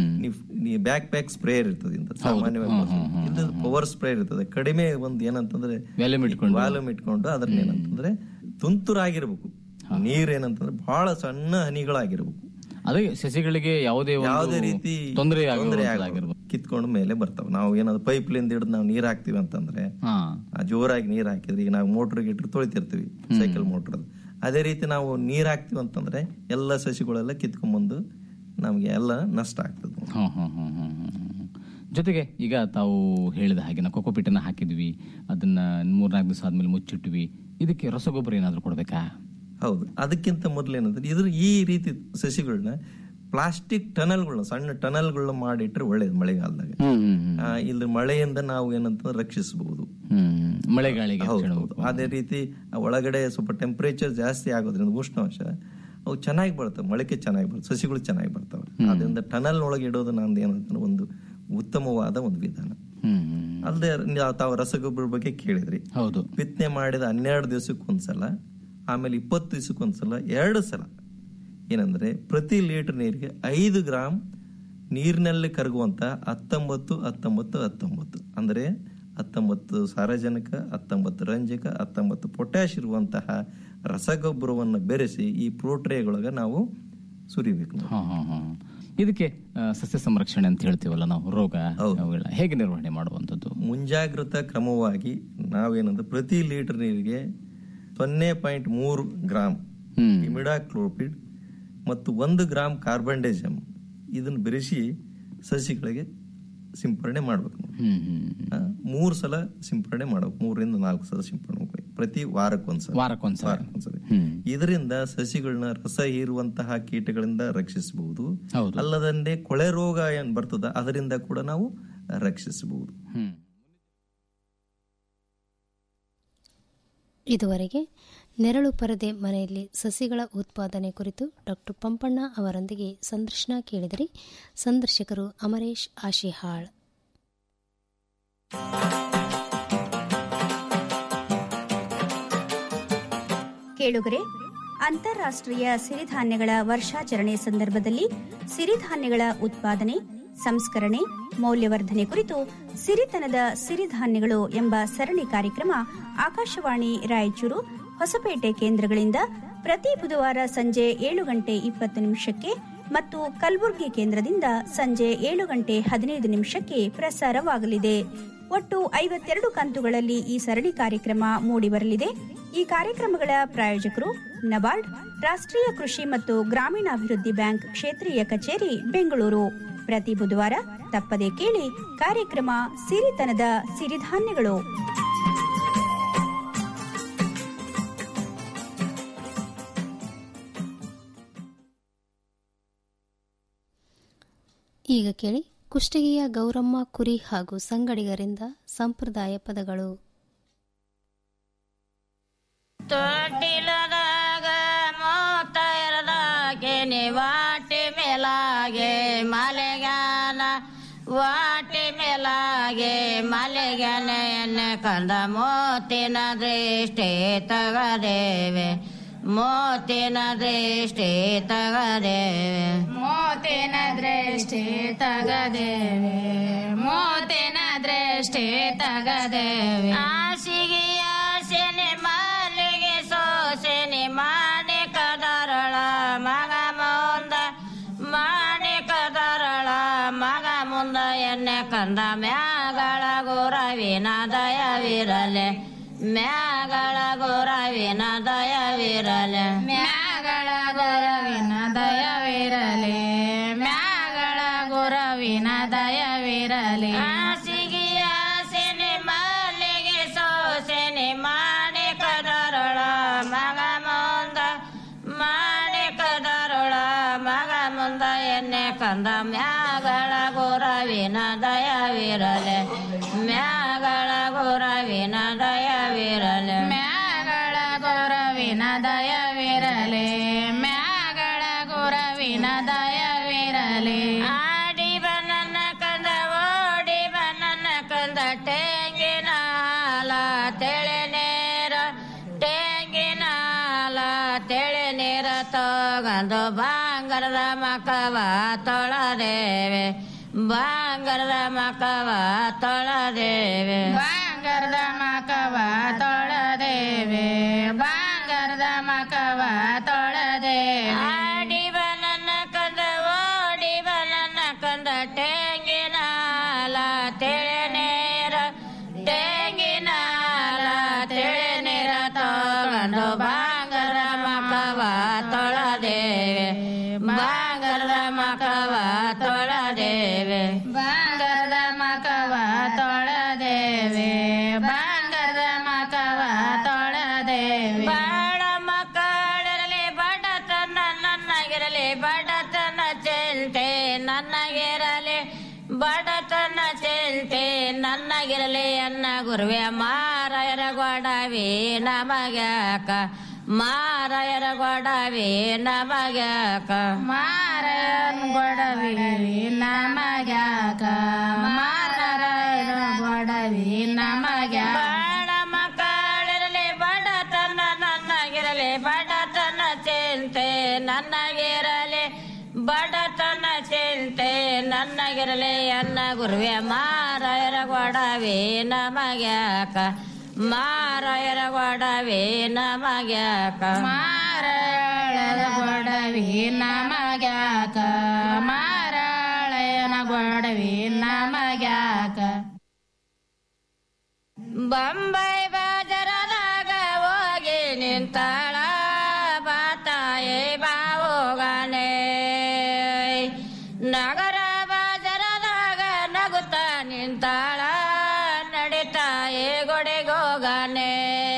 ನೀವು ಬ್ಯಾಕ್ ಪ್ಯಾಕ್ ಸ್ಪ್ರೇಯರ್ ಇರ್ತದೆ ಇಂತ ಸಾಮಾನ್ಯವಾಗಿ ಇದು ಪವರ್ ಸ್ಪ್ರೇ ಇರ್ತದೆ ಕಡಿಮೆ ಒಂದು ಏನಂತಂದ್ರೆ ವ್ಯಾಲ್ಯೂಮ್ ಇಟ್ಕೊಂಡು. ವಾಲ್ಯೂಮ್ ಇಟ್ಕೊಂಡು ಅದ್ರನ್ನ ಏನಂತಂದ್ರೆ ತುಂತುರಾಗಿರ್ಬೇಕು ನೀರ್ ಏನಂತಂದ್ರೆ ಬಹಳ ಸಣ್ಣ ಹನಿಗಳಾಗಿರ್ಬೇಕು ಅದೇ ಸಸಿಗಳಿಗೆ ಯಾವುದೇ ಒಂದು ಯಾವುದೇ ರೀತಿ ತೊಂದರೆ ತೊಂದರೆ ಆಗಿರ್ಬೋದು ಕಿತ್ಕೊಂಡು ಮೇಲೆ ಬರ್ತಾವ ನಾವು ಏನಾದ್ರು ಪೈಪ್ ಲಿಂದ ಹಿಡಿದು ನಾವು ನೀರ್ ಹಾಕ್ತಿವಿ ಅಂತಂದ್ರೆ ಹಾ ಆ ಜೋರಾಗಿ ನೀರ್ ಹಾಕಿದ್ರೆ ಈಗ ನಾವು ಮೋಟರ್ ಗಿಟ್ರ್ ತೊಳಿತಿರ್ತೀವಿ ಸೈಕಲ್ ಮೋಟರ್ ಅದೇ ರೀತಿ ನಾವು ನೀರ್ ಹಾಕ್ತಿವಿ ಅಂತಂದ್ರೆ ಎಲ್ಲ ಸಸಿಗಳೆಲ್ಲ ಕಿತ್ಕೊಂಡ್ಬಂದು ನಮ್ಗೆ ಎಲ್ಲ ನಷ್ಟ ಆಗ್ತದೆ ಹ್ಮ್, ಹ್ಮ್, ಹ್ಮ್, ಹ್ಮ್, ಹ್ಮ್, ಹ್ಮ್. ಜೊತೆಗೆ ಈಗ ತಾವು ಹೇಳಿದ ಹಾಗೆ ನಾವು ಕೊಕೋಪಿಟನ್ನ ಹಾಕಿದ್ವಿ ಅದನ್ನ ಮೂರ್ನಾಲ್ಕು ದಿವಸ ಆದ್ಮೇಲೆ ಮುಚ್ಚಿಟ್ವಿ ಇದಕ್ಕೆ ರಸಗೊಬ್ಬರ ಏನಾದ್ರು ಕೊಡ್ಬೇಕಾ ಹೌದು ಅದಕ್ಕಿಂತ ಮೊದಲು ಏನಂದ್ರೆ ಇದ್ರ ಈ ರೀತಿ ಸಸಿಗಳನ್ನ ಪ್ಲಾಸ್ಟಿಕ್ ಟನಲ್ಗಳನ್ನ ಸಣ್ಣ ಟನಲ್ಗಳನ್ನ ಮಾಡಿಟ್ರೆ ಒಳ್ಳೇದು ಮಳೆಗಾಲದಾಗ ಆ, ಇಲ್ಲಿ ಮಳೆಯಿಂದ ನಾವು ಏನಂತ ರಕ್ಷಿಸಬಹುದು ಹ್ಮ್ ಮಳೆಗಾಳಿಗೆ ಹೌದು, ಹೌದು. ಅದೇ ರೀತಿ ಆ ಒಳಗಡೆ ಸ್ವಲ್ಪ ಟೆಂಪರೇಚರ್ ಜಾಸ್ತಿ ಆಗೋದ್ರಿಂದ ಉಷ್ಣಾಂಶ ಅವು ಚೆನ್ನಾಗಿ ಬರ್ತವೆ ಮೊಳಕೆ ಚೆನ್ನಾಗಿ ಬರ್ತವೆ ಸಸಿಗಳು ಚೆನ್ನಾಗಿ ಬರ್ತವೆ ಅದರಿಂದ ಟನಲ್ ಒಳಗೆ ಇಡೋದು ನಂದು ಏನಂತ ಒಂದು ಉತ್ತಮವಾದ ಒಂದು ವಿಧಾನ ಅಲ್ಲದೆ ತಾವು ರಸಗೊಬ್ಬರ ಬಗ್ಗೆ ಕೇಳಿದ್ರಿ ಹೌದು ಬಿತ್ತನೆ ಮಾಡಿದ ಹನ್ನೆರಡು ದಿವಸಕ್ಕೆ ಒಂದ್ಸಲ ಆಮೇಲೆ ಇಪ್ಪತ್ತು ದಿವಸಕ್ಕೆ ಒಂದ್ಸಲ ಎರಡು ಸಲ ಏನಂದ್ರೆ ಪ್ರತಿ ಲೀಟರ್ ನೀರಿಗೆ ಐದು ಗ್ರಾಮ್ ನೀರಿನಲ್ಲಿ ಕರಗುವಂತ ಹತ್ತೊಂಬತ್ತು ಹತ್ತೊಂಬತ್ತು ಹತ್ತೊಂಬತ್ತು ಅಂದ್ರೆ ಹತ್ತೊಂಬತ್ತು ಸಾರಜನಕ ಹತ್ತೊಂಬತ್ತು ರಂಜಕ ಹತ್ತೊಂಬತ್ತು ಪೊಟ್ಯಾಶ್ ಇರುವಂತಹ ರಸಗೊಬ್ಬರವನ್ನು ಬೆರೆಸಿ ಈ ಪ್ರೋಟ್ರೇಗಳೊಳಗೆ ನಾವು ಸುರಿಬೇಕು ನಾವು. ಹಾ, ಹಾ, ಹಾ. ಇದಕ್ಕೆ ಆ, ಸಸ್ಯ ಸಂರಕ್ಷಣೆ ಅಂತ ಹೇಳ್ತೀವಲ್ಲ ನಾವು ರೋಗ ಅವುಗಳ ಹೇಗೆ ನಿರ್ವಹಣೆ ಮಾಡುವಂಥದ್ದು ಮುಂಜಾಗ್ರತಾ ಕ್ರಮವಾಗಿ ನಾವೇನಂದ್ರೆ ಪ್ರತಿ ಲೀಟರ್ ನೀರಿಗೆ ಸೊನ್ನೆ ಪಾಯಿಂಟ್ ಮೂರು ಗ್ರಾಮ್ ಇಮಿಡಾಕ್ಲೋಪಿಡ್ ಮತ್ತು ಒಂದು ಗ್ರಾಮ್ ಕಾರ್ಬನ್ಡೇಜಮ್ ಇದನ್ನು ಬೆರೆಸಿ ಸಸಿಗಳಿಗೆ ಸಿಂಪರಣೆ ಮಾಡ್ಬೇಕು ನಾವು. ಹ್ಮ್ ಹ್ಮ್ ಆ, ಮೂರು ಸಲ ಸಿಂಪರಣೆ ಮಾಡ್ಬೇಕು ಮೂರರಿಂದ ನಾಲ್ಕು ಸಲ ಸಿಂಪರಣೆ ಮಾಡ್ಬೇಕು ಪ್ರತಿ ವಾರಕ್ಕೊಂದ್ಸಲ ವಾರಕ್ಕೊಂದ್ಸಲ. ವಾರಕ್ಕೊಂದ್ಸಲ ಹ್ಮ್. ಇದರಿಂದ ಸಸಿಗಳನ್ನ ರಸ ಹೀರುವಂತಹ ಕೀಟಗಳಿಂದ ರಕ್ಷಿಸಬಹುದು ಹೌದು. ಅಲ್ಲದಂತೆ ಕೊಳೆ ರೋಗ ಏನ್ ಬರ್ತದ ಅದರಿಂದ ಕೂಡ ನಾವು ರಕ್ಷಿಸಬಹುದು ಹ್ಮ್ ಇದುವರೆಗೆ ನೆರಳು ಪರದೆ ಮನೆಯಲ್ಲಿ ಸಸಿಗಳ ಉತ್ಪಾದನೆ ಕುರಿತು ಡಾಕ್ಟರ್ ಪಂಪಣ್ಣ ಅವರೊಂದಿಗೆ ಸಂದರ್ಶನ ಕೇಳಿದರೆ ಸಂದರ್ಶಕರು ಅಮರೇಶ್ ಆಶಿಹಾಳ್ ಕೇಳುಗರೆ ಅಂತಾರಾಷ್ಟ್ರೀಯ ಸಿರಿಧಾನ್ಯಗಳ ವರ್ಷಾಚರಣೆ ಸಂದರ್ಭದಲ್ಲಿ ಸಿರಿಧಾನ್ಯಗಳ ಉತ್ಪಾದನೆ ಸಂಸ್ಕರಣೆ ಮೌಲ್ಯವರ್ಧನೆ ಕುರಿತು ಸಿರಿತನದ ಸಿರಿಧಾನ್ಯಗಳು ಎಂಬ ಸರಣಿ ಕಾರ್ಯಕ್ರಮ ಆಕಾಶವಾಣಿ ರಾಯಚೂರು ಹೊಸಪೇಟೆ ಕೇಂದ್ರಗಳಿಂದ ಪ್ರತಿ ಬುಧವಾರ ಸಂಜೆ ಏಳು ಗಂಟೆ ಇಪ್ಪತ್ತು ನಿಮಿಷಕ್ಕೆ ಮತ್ತು ಕಲಬುರಗಿ ಕೇಂದ್ರದಿಂದ ಸಂಜೆ ಏಳು ಗಂಟೆ ಹದಿನೈದು ನಿಮಿಷಕ್ಕೆ ಪ್ರಸಾರವಾಗಲಿದೆ ಒಟ್ಟು ಐವತ್ತೆರಡು ಕಂತುಗಳಲ್ಲಿ ಈ ಸರಣಿ ಕಾರ್ಯಕ್ರಮ ಮೂಡಿಬರಲಿದೆ ಈ ಕಾರ್ಯಕ್ರಮಗಳ ಪ್ರಾಯೋಜಕರು ನಬಾರ್ಡ್ ರಾಷ್ಟ್ರೀಯ ಕೃಷಿ ಮತ್ತು ಗ್ರಾಮೀಣಾಭಿವೃದ್ಧಿ ಬ್ಯಾಂಕ್ ಕ್ಷೇತ್ರೀಯ ಕಚೇರಿ ಬೆಂಗಳೂರು ಪ್ರತಿ ಬುಧವಾರ ತಪ್ಪದೆ ಕೇಳಿ ಕಾರ್ಯಕ್ರಮ ಸಿರಿತನದ ಸಿರಿಧಾನ್ಯಗಳು ಈಗ ಕೇಳಿ ಕುಷ್ಟಗಿಯ ಗೌರಮ್ಮ ಕುರಿ ಹಾಗೂ ಸಂಗಡಿಗರಿಂದ ಸಂಪ್ರದಾಯ ಪದಗಳು ತೊಟ್ಟಿಲದಾಗ ಮೋತ ಇರದಾಗೆ ನಿ ವಾಟಿ ಮೇಲಾಗೆ ಮಲೆಗಾನ ವಾಟಿ ಮೇಲಾಗೆ ಮಲೆಗಾನ ಎಣ್ಣೆ ಕಂದ ಮೋತಿನ ದೃಷ್ಟಿ ತಗದೇವೆ ಮೋತಿನ ದೃಷ್ಟಿ ತಗದೇವೆ ಮೋತಿನ ದೃಷ್ಟಿ ತಗದೇವೆ ಮೋತಿನ ದೃಷ್ಟಿ ತಗದೇವೆ ಆಸಿಗೆ ಆಸೆನೆ ಮಾಲಿಗೆ ಸೋಸೆನೆ ಮಾನೆ ಕದರಳ ಮಗ ಮುಂದ ಮಾನೆ ಕದರಳ ಮಗ ಮುಂದ ಎಣ್ಣೆ ಕಂದ ಮ್ಯಾಗಳ ಗುರವಿನ ದಯವಿರಲೆ ಮ್ಯಾಗಳ ಗುರವಿನ ದಯವಿರಲೆ ಮ್ಯಾಗಳ ಗುರವಿನ ದಯವಿರಲಿ ಮ್ಯಾಗಳ ಗುರವಿನ ದಯವಿರಲಿ ಆಸಿಗೆ ಆಸೆನೆ ಮಾಲಿಗೆ ಸೋಸೆನೆ ಮಾನೆ ಕದರಳ ಮಗ ಮುಂದ ಮಾನೆ ಕದರಳ ಮಗ ಮುಂದ ಎಣ್ಣೆ ಕಂದ ಮ್ಯಾಗಳ ಗುರವಿನ ದಯವಿರಲೆ ಮ್ಯಾಗಳ ಗುರವಿನ ದಯವಿರಲೆ ಮ್ಯಾಗಳ ಗುರವಿನ ದಯವಿರಲಿ ಮ್ಯಾಗಳ ಗುರವಿನ ದಯವಿರಲಿ ಆಡಿ ಬನನ ಕಂದ ಓಡಿ ಬನನ ಕಂದ ಟೇಂಗಿನಾಲ ತೆಳೆ ನೇರ ಟೇಂಗಿನಾಲ ತೆಳೆ ನೇರ ತಗಂದು ಬಾಂಗರದ ಮಕವ ತೊಳದೇವೆ ಬಾಂಗರದ ಮಕವ ತೊಳದೇವೆ ಬಾಂಗರದ ಮಕವ ತೊಳೆದೇವೆ ಬಾಂಗರದ ಮಕವ ತೊಳೆದೇವೆ ಆಡಿ ಬನನ ಕಂದ ಓಡಿ ಬನನ ಕಂದ ಟೇಂಗಿನಾಲ ತೆಳೆ ನೇರ ಟೇಂಗಿನಾಲ ತೆಳೆ ನೇರ ತಗೊಂಡು ಬಾಂಗರ ಮಕವ ತೊಳದೇವೆ ಬಾಂಗರದ ಮಕವ ತೊಳದೇವೆ ಬಾಂಗರದ ಮಕವ ತೊಳೆದೇವೆ ಬಾಂಗರದ ಮಕವ ತೊಳೆದೇವೆ ಬಾಳ ಮಕ್ಕಳಿರಲಿ ಬಡತನ ನನ್ನಗಿರಲಿ ಬಡತನ ಚಿಂತೆ ನನ್ನಗಿರಲಿ ಬಡತನ ಚಿಂತೆ ನನ್ನಗಿರಲಿ ಅನ್ನ ಗುರುವೆ ಮಾರಾಯರ ಗೊಡವಿ ನಮಗ್ಯಾಕ ಮಾರಾಯರ ಗೊಡವಿ ನಮಗ್ಯಾಕ ಮಾರನ್ ಗೊಡವಿ ನಮಗ್ಯಾಕ ಮಾರರ ಗೊಡವಿ ನಮಗ್ಯಾಕ ಬಾಳ ಮಕ್ಕಳಿರಲಿ ಬಡತನ ನನ್ನಗಿರಲಿ ಬಡತನ ಚಿಂತೆ ನನ್ನಗಿರಲಿ ಬಡತನ ಚಿಂತೆ ನನ್ನಗಿರಲಿ ಅನ್ನ ಗುರುವೆ ಮಾರಾಯರ ಗೊಡವಿ ನಮಗ್ಯಾಕ ಮಾರಾಯರ ಗೊಡವಿ ನಮಗ್ಯಾಕ ಮಾರಳದ ಗೊಡವಿ ನಮಗ್ಯಾಕ ಮಾರಾಳಯನ ಗೊಡವಿ ನಮಗ್ಯಾಕ ಬಂಬೈ ಬಾಜರದಾಗ ಹೋಗಿ ನಿಂತಾಳ ಬಾತಾಯಿ ಬಾವೋಗನೆ ನಗರ ಬಾಜರದಾಗ ನಗುತ್ತ ನಿಂತಾಳ ನಡಿತಾಯಿ ಗೊಡೆಗೋಗನೆ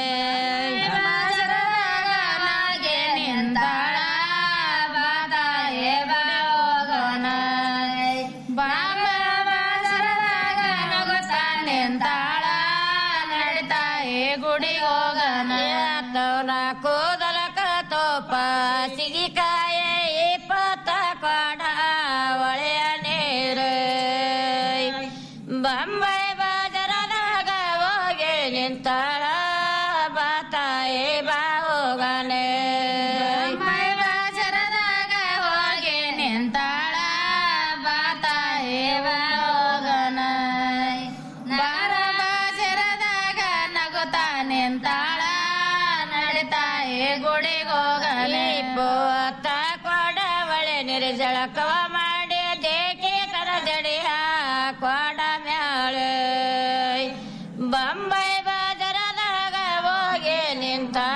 ಬಾಜರದಾಗ ನಿಂತಾಳ ಬಾದಾಯೆ ಬಾವೋಗನ ಬಾಮ ಬಾಜರದಾಗ ನಗುತ್ತ ನಿಂತಾಳ ನಡಿತಾಯೆ ಗುಡಿಗೋಗನ ತವನ ಕೂದಲಕ ತೋಪ ಸಿಗಿಕಾಯ ಇಪ್ಪತ್ತ ಕೊಡ ಒಳೆಯ ನೀರು ಬಂಬೈ ಬಾಜರದಾಗ ಹೋಗಿ ನಿಂತಾಳ ಬಾತಾಯಿ ಬಾವೋಗನೆ ಮೈ ಬಾಜರದಾಗ ಹೋಗಿ ನಿಂತಾಳ ಬಾತಾಯೆ ಬಾವೋಗನ ಬಾರ ಬಾಜರದಾಗ ನಗುತ್ತ ನಿಂತಾಳ ನಡಿತಾಯೆ ಗುಡಿಗೋಗನೆ ಪೋತ ಕೊಡ ಒಳೆ ನಿರ್ಜಳಕವ ಮಾಡಿ ದೇಕೆ ತರ ಜಡಿಯ ಕೊಡ ಮ್ಯಾಳೆ ಬಂಬೈ ಬಾಜರದಾಗ ಹೋಗಿ ನಿಂತಾಳ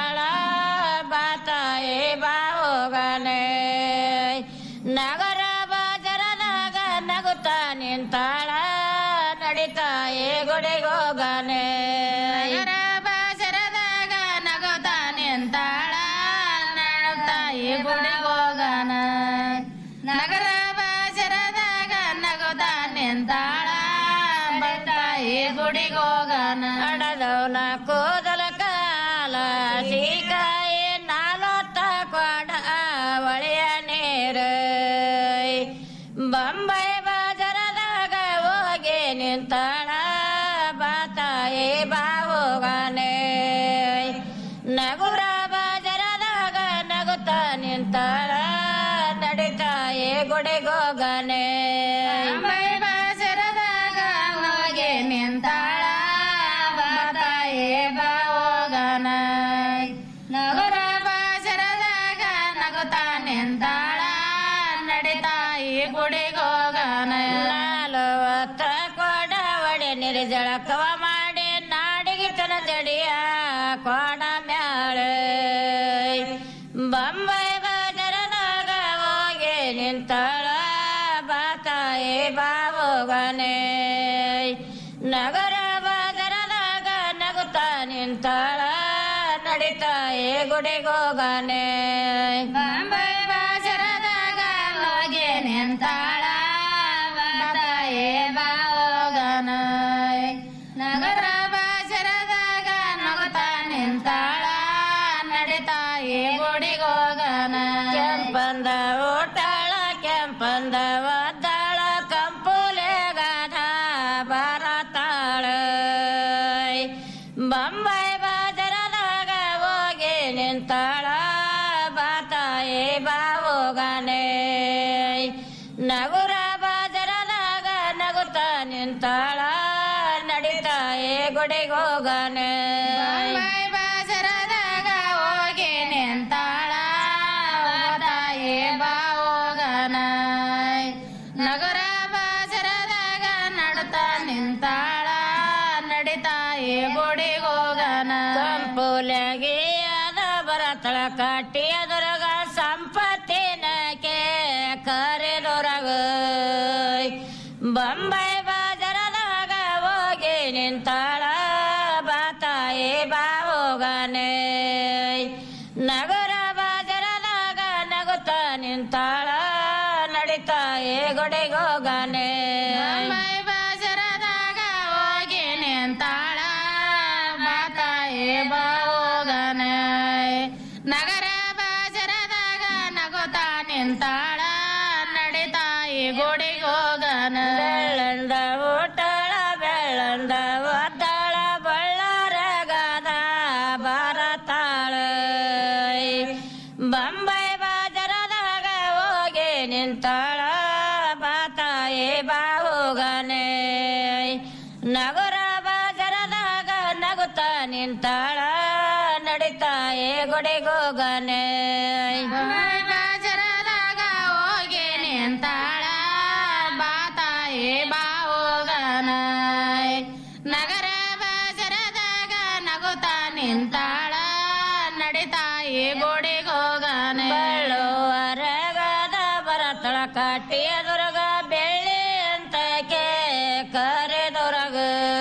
ಹೋಗನೆ ನಗರ ಬಾಜರದಾಗ ನಗುತ್ತಾ ನಿಂತಾಳ ತಾಯಿ ಗುಡಿಗೆ ಹೋಗನ ನಗರ ಬಾಜರದಾಗ ನಗುತ್ತಾ ನಿಂತಾಳ ತಾಯಿ ಗುಡಿಗೆ ಹೋಗನ ಹಣದವನ ಕೂದಲ ಕಾಲ ಸೀಕಾಯಿ ನಾಲ್ವತ್ತ ಕೊಡ ಒಳೆಯ ನೀರು ಬಂಬೈ ಬಾಜರದಾಗ ಹೋಗಿ ನಿಂತಾಳ ಬಾತಾಯಿ ಬಾವುಗನೆ ನಗುರ ಬಾಜರದಾಗ ನಗುತ್ತ ನಿಂತಾಳ ನಡಿತಾಯಿ ಗುಡಿಗೋಗನೆ ಬಂಬೈ ಬಾಜರದಾಗ ಹೋಗಿ ನಿಂತಾಳ ಬಾತಾಯಿ ಬಾವೋಗನ ನಗರ ಬಾಜರದಾಗ ನಗುತ್ತಾ ನಿಂತಾಳ ನಡಿತಾಯಿ ಗುಡಿಗೋಗನ ನಾಲ್ವತ್ತ ಕೊಡ ಒಡೆ ನಿರ್ಜಳಕವ ಮಾಡಿ ನಾಡಿಗೆ ತನ ಜಡಿಯ ಕೋಣ ಮ್ಯಾಳ ಬಂಬೈ ಬಾಜರದಾಗ ಹೋಗಿ ನಿಂತಾಳ ಬಾತಾಯಿ ಬಾವುಗನೆ ನಗರ ಬಾಜರದಾಗ ನಗುತ್ತ ನಿಂತಾಳ ನಡಿತಾಯಿ ಗುಡಿಗೋಗನೆ ಬಂಬೈ ಬಾಜರದಾಗ ಹೋಗಿ ನಿಂತಾಳ ಬಾತಾಯಿ ಬಾವೋಗನ ನಗರ ಬಾಜರದಾಗ ನಗುತ್ತಾ ನಿಂತಾಳ ನಡಿತಾಯಿ ಗುಡಿಗೋಗನ ಕೆಂಪಂದ ಊಟಾಳ ಕೆಂಪಂದ ಒದ್ದಾಳ ಕಂಪುಲೆಗನ ಬರತಾಳ ಬಂಬೈ ಬಾಜರದಾಗ ಹೋಗಿ ನಿಂತಾಳ ಬಾತಾಯಿ ಬಾವುಗನೆ ನಗುರ ಬಾಜರದಾಗ ನಗುತ್ತ ನಿಂತಾಳ ನಡಿತಾಯಿ ಗುಡಿಗೋಗನೆ ಬಂಬೈ ಬಾಜರದಾಗ ಹೋಗಿ ನಿಂತಾಳ ತಾಯಿ ಬಾವೋಗನ ನಗರ ಬಾಜರದಾಗ ನಡ್ತಾ ನಿಂತಾಳ ನಡಿತಾಯಿ ಗುಡಿಗೋಗನ ಕಂಪುಲಗಿ ಅದ ಬರತಳ ಕಟ್ಟಿಯ ದುರ್ಗ ಸಂಪತ್ತಿನಕೆ ಕರೆದೊರಗ ಬಂಬೈ ಬಾಜರದಾಗ ಹೋಗಿ ನಿಂತಾಳ ಬಾತಾಯಿ ಬಾವುಗನೆ ನಗರ ಬಾಜರದಾಗ ನಗುತ್ತ ನಿಂತಾಳ ನಡಿತಾಯಿ ಗುಡಿಗೋಗನೆ ಬಂಬೈ ಬಾಜರದಾಗ ಹೋಗಿ ನಿಂತಾಳ ಬಾತಾಯಿ ಬಾವೋಗನ ನಗರ ಬಾಜರದಾಗ ನಗುತ್ತಾ ನಿಂತಾಳ ನಡಿತಾಯಿ ಗುಡಿಗೋಗನ ಬೆಳ್ಳಂದ ಊಟಳ ಬೆಳ್ಳಂದ ಒದ್ದಾಳ ಬಳ್ಳಾರಗದ ಬರತಾಳ ಬಂಬೈ ಬಾಜರದಾಗ ಹೋಗಿ ನಿಂತಾಳ ಬಾತಾಯಿ ಬಾವುಗನೆ ನಗರ ಬಾಜರದಾಗ ನಗುತ್ತ ನಿಂತಾಳ ನಡಿತಾಯಿ ಗುಡಿಗೋಗನೆ ಬಂಬೈ ಬಾಜರದಾಗ ಹೋಗಿ ನಿಂತಾಳ ಬಾತಾಯಿ ಬಾವೋಗನ ನಗರ ಬಾಜರದಾಗ ನಗುತ್ತಾ ನಿಂತಾಳ ನಡಿತಾಯಿ ಗುಡಿಗೋಗನ ಬಳ್ಳುವರಗದ ಬರತಳ ಕಟ್ಟಿಯ ದುರ್ಗ ಬೆಳ್ಳಿ ಅಂತಕೆ ಕರೆದೊರಗ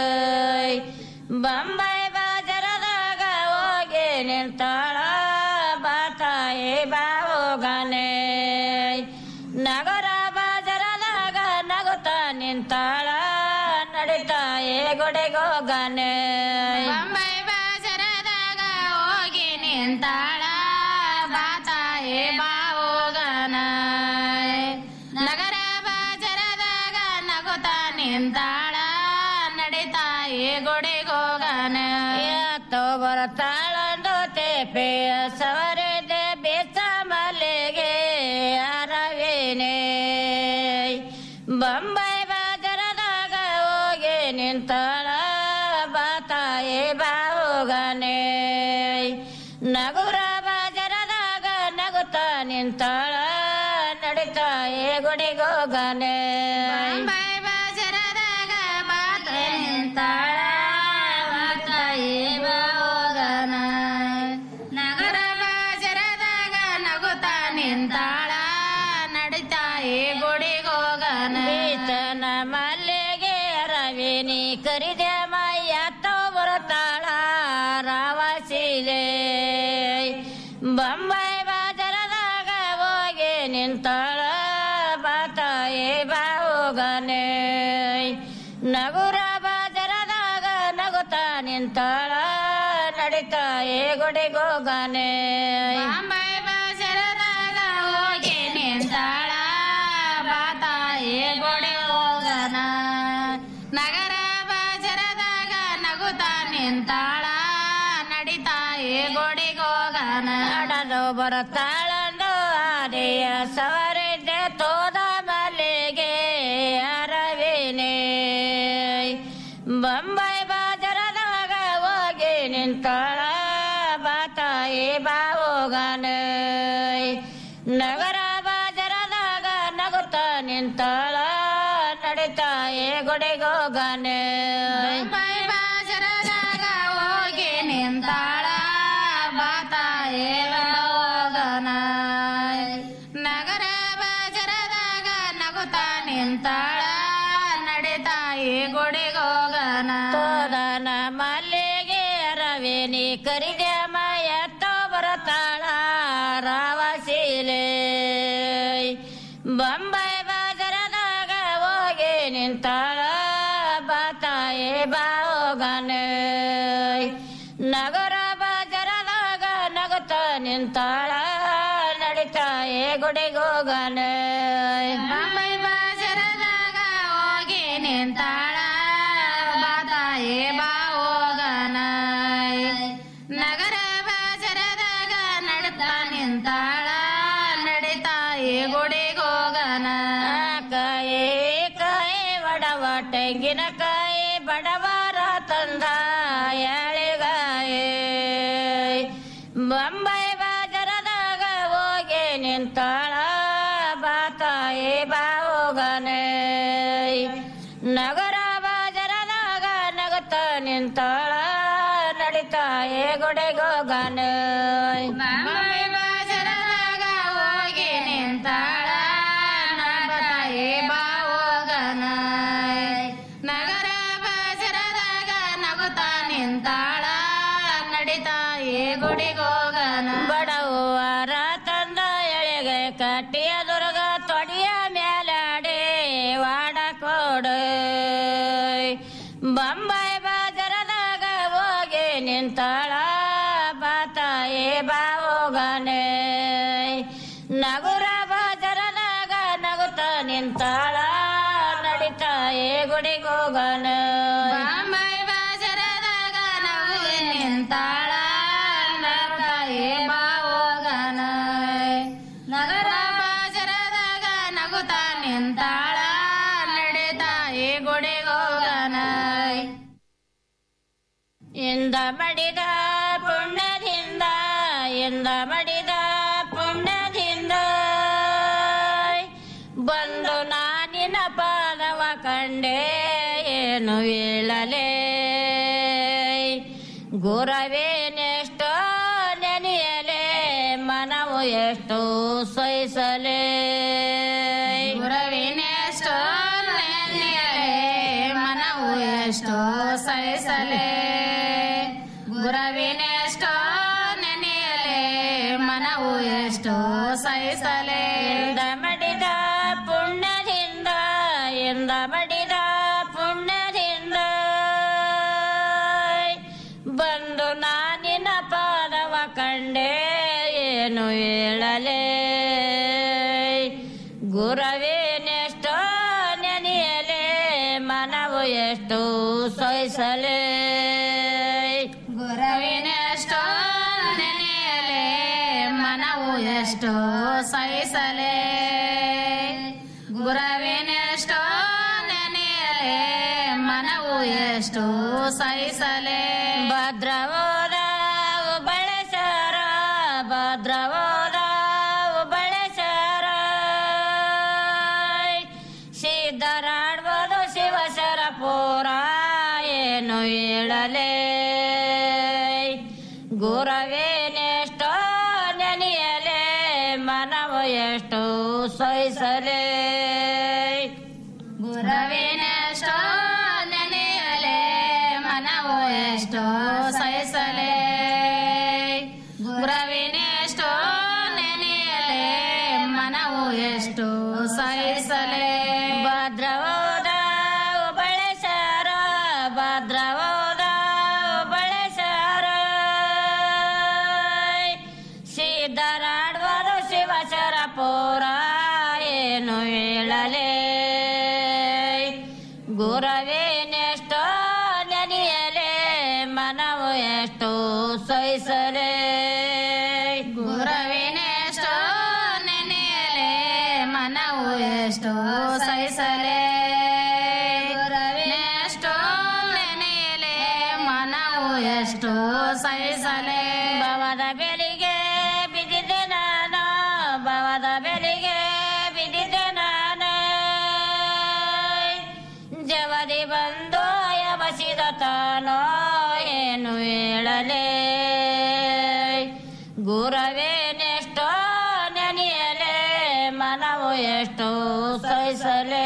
ಬಂಬೈ ಬಾಜರದಾಗ ಹೋಗಿ ನಿಂತಾಳ ಬಾತಾಯಿ ಬಾವುಗನೆ ನಗರ ಬಾಜರದಾಗ ನಗುತ್ತ ನಿಂತಾಳ ನಡಿತಾಯಿ ಗುಡಿಗೋಗನೆ ಬಂಬೈ ಬಾಜರದಾಗ ಹೋಗಿ ನಿಂತಾಳ ಬಾತಾಯಿ ಬಾವೋಗನ ನಗರ ಬಾಜರದಾಗ ನಗುತ್ತಾ ನಿಂತಾಳ ನಡಿತಾಯಿ ಗುಡಿಗೋಗನ ಎತ್ತೋ ಬರತಾಳಂದು ತೇಪೆಯ ಸವರಿದೆ ಬೇಸ ಮಲ್ಲಿಗೆ ಅರವೇನೆ ಬಂಬೈ ಬಾಜರದಾಗ ಹೋಗಿ ನಿಂತಾಳ ಬಾತಾಯಿ ಬಾವುಗನೆ ನಗುರ ಬಾಜರದಾಗ ನಗುತ್ತ ನಿಂತಾಳ ನಡಿತಾಯಿ ಗುಡಿಗೋಗನೆ ಬಂಬೈ ಬಾಜರದಾಗ ಬಾತಾಯಿ ನಿಂತಾಳ ಬಾತಾಯಿ ಬಾವೋಗನ ನಗರ ಬಾಜರದಾಗ ನಗುತ್ತಾ ನಿಂತಾಳ ನಡಿತಾಯಿ ಗುಡಿಗೋಗನ ಬೀತನ ಮಲ್ಲಿಗೆ ರವಿನಿ ಕರಿದೆ ಮಯ್ಯ ನಿಂತಾಳ ನಡಿತಾ ಏ ಗುಡಿಗೋಗನೆ ಬಾಂಬೈ ಬಾಜರದಾಗ ಹೋಗಿ ನಿಂತಾಳ ಬಾತಾಯಿ ಗೋಡೆ ಹೋಗನ ನಗರ ಬಾಜರದಾಗ ನಗುತ್ತಾ ನಿಂತಾಳ ನಡಿತಾಯಿ ಗೋಡಿಗೋಗನ ನಡೆದು ಬರುತ್ತಾಳಂದು ಆನೆಯ ಸವರಿದ್ದೆ ತೋದ ಮಲ್ಲಿಗೆ ಅರವಿನೇ ಬಂಬೈ ಬಾಜರದಾಗ ಹೋಗಿ ನಿಂತಾಳ ಬಾತಾಯಿ ಬಾವೋಗನೆ ನಗರ ಬಾಜರದಾಗ ನಗುತ್ತ ನಿಂತಾಳ ನಡಿತಾಯಿ ಗುಡಿಗೋಗನೆ ಬಾಂಬೈ ಬಾಜರದಾಗ ಹೋಗಿ ನಿಂತಾಳ ಬಾತಾಯಿ ಹೋಗನ ನಗರ ಬಾಜರದಾಗ ನಗುತ್ತಾ ನಿಂತಾಳ ನಡಿತಾಯಿ ಗುಡಿಗೋಗನ ತೋದನ ಮಲ್ಲಿಗೆ ರವಿನಿ ಕರಿದ ಮಯತ್ತೋ ಬರತಾಳ ರಾವಸೀಲೆ ಬಂಬೈ ಬಾಜರದಾಗ ಹೋಗಿ ನಿಂತಾಳ ಬಾತಾಯಿ ಬಾವೋಗನೆ ನಗರ ಬಾಜರದಾಗ ನಗುತ್ತ ನಿಂತಾಳ ನಡಿತಾಯಿ ಗುಡಿಗೋಗನೆ ಬಾಂಬೈ ಬಾಜರದಾಗ ಹೋಗಿ ನಿಂತಾಳ ಬಾತಾಯಿ ಬಾವೋಗನ ನಗರ ಬಾಜರದಾಗ ನಡ್ತಾ ನಿಂತಾಳ ನಡಿತಾಯಿ ಗುಡಿಗೋಗನ ಕಾಯಿ ಕಾಯಿ ಬಡವ ತೆಂಗಿನಕಾಯಿ ಬಡವರ ತಂದ ಎಳಿಗಾಯಿ ಬಂಬೈ ಬಾಜರದಾಗ ಹೋಗಿ ನಿಂತಾಳ ಬಾತಾಯಿ ಬಾವೋಗನೆ ನಗರ ಬಾಜರದಾಗ ನಗುತ್ತ ನಿಂತಾಳ ನಡಿತಾಯಿ ಗುಡಿಗೋಗನೆ ಬಾಂಬೈ ಬಾಜರದಾಗ ಹೋಗಿ ನಿಂತಾಳ ಬಾತಾಯಿ ಬಾವೋಗನ ನಗರ ಬಾಜರದಾಗ ನಗುತ್ತಾ ನಿಂತಾಳ ನಡಿತಾಯಿ ಗುಡಿಗೋಗನ ಬಡವರ ತಂದ ಎಳೆಗೆ ಕಟ್ಟಿಯ ದುರ್ಗ ತೊಡಿಯ ಮೇಲಾಡಿ ವಾಡ ಕೊಡು ಬಂಬೈ ಬಾಜರದಾಗ ಹೋಗಿ ನಿಂತಾಳ ಬಾತಾಯಿ ಬಾವೋಗನೆ ನಗುರ ಬಾಜರದಾಗ ನಗುತ್ತ ನಿಂತಾಳ ನಡಿತಾಯಿ ಗುಡಿಗೋಗನೆ ಬಾಂಬೈ ಬಾಜರದಾಗ ನಗು ನಿಂತಾಳ ನಗುತ್ತಾಯಿ ಬಾವೋಗನ ನಗರ ಬಾಜರದಾಗ ನಗುತ್ತಾ ನಿಂತಾಳ ನಡೆತಾಯಿ ಗುಡಿಗೋಗನ ಇಂದ ಮಡಿದ ಪುಣ್ಯದಿಂದ ಇಂದ ಮಡಿದ ಪುಣ್ಯದಿಂದ ಬಂದು ನಾನಿನ ಪಾದವ ಕಂಡೆ ಏನು ಹೇಳಲೇ ಗುರವೇನೆಷ್ಟೋ ನೆನೆಯಲೇ ಮನವು ಎಷ್ಟು ಸಹಿಸಲೇ ಗುರವಿನೆಷ್ಟೋ ನೆನೆಯಲೇ ಮನವು ಎಷ್ಟೋ ಸಹಿಸಲೇ ಗುರವಿನೆಷ್ಟೋ ನೆನೆಯಲೇ ಮನವು ಎಷ್ಟೋ ಸಹಿಸಲೇ ಎಂದ ಮಡಿದ ಪುಣ್ಯದಿಂದ ಎಂದ ಮಡಿದ ಪುಣ್ಯದಿಂದ ಬಂದು ನಾನಿನ ಪಾದವ ಕಂಡೆ ಏನು ಹೇಳಲೇ ಗುರವೇನೆಷ್ಟೋ ನೆನೆಯಲೇ ಮನವು ಎಷ್ಟು ಸಹಿಸಲೇ ಗುರವಿನೆಷ್ಟೋ ನೆನೆಯಲೇ ಮನವು ಎಷ್ಟೋ ಸಹಿಸಲೇ ಗುರವಿನೆಷ್ಟೋ ನೆನೆಯಲೇ ಮನವು ಎಷ್ಟೋ ಸಹಿಸಲೇ ಭದ್ರವಾದ ಬಳಸರ ಭದ್ರವಾದ ಬಳಸರ ಸಿದ್ಧರಾಡ್ಬೋದು ಶಿವಸರ ಪೂರ ಏನು ಹೇಳಲೇ ಗುರವೇನೆಷ್ಟೋ ನೆನೆಯಲೇ ಮನವು ಎಷ್ಟು ಸಹಿಸಲೇ ಗುರವಿನೆಷ್ಟೋ ನೆನೆಯಲೇ ಮನವು ಎಷ್ಟೋ ಸಹಿಸಲೇ ಗುರವಿನೆಷ್ಟೋ ನೆನೆಯಲೇ ಮನವು ಎಷ್ಟೋ ಸಹಿಸಲೇ ಭದ್ರವಾದ ಬಳಸರ ಭದ್ರವಾದ ಎಷ್ಟು ಸಹಿಸಲೇ ಗುರವಿನೆಷ್ಟೋ ನೆನೆಯಲೆ ಮನವು ಎಷ್ಟೋ ಸಹಿಸಲೆ ಗುರವಿನೆಷ್ಟೋ ನೆನೆಯಲೆ ಮನವು ಎಷ್ಟೋ ಸಹಿಸಲೆ ಭವದ ಬೆಲಿಗೆ ಬಿದ್ದಿದ್ದೆ ನಾನು ಭವದ ಬೆಲಿಗೆ ಬಿದ್ದಿದ್ದೆ ನಾನು ಜವದಿ ಬಂದು ಯಬಸಿದ ತಾನೋ ಏನು ಹೇಳಲೇ ಗುರವೇನೆಷ್ಟೋ ನೆನೆಯಲೇ ಮನವು ಎಷ್ಟೋ ಸಹಿಸಲೇ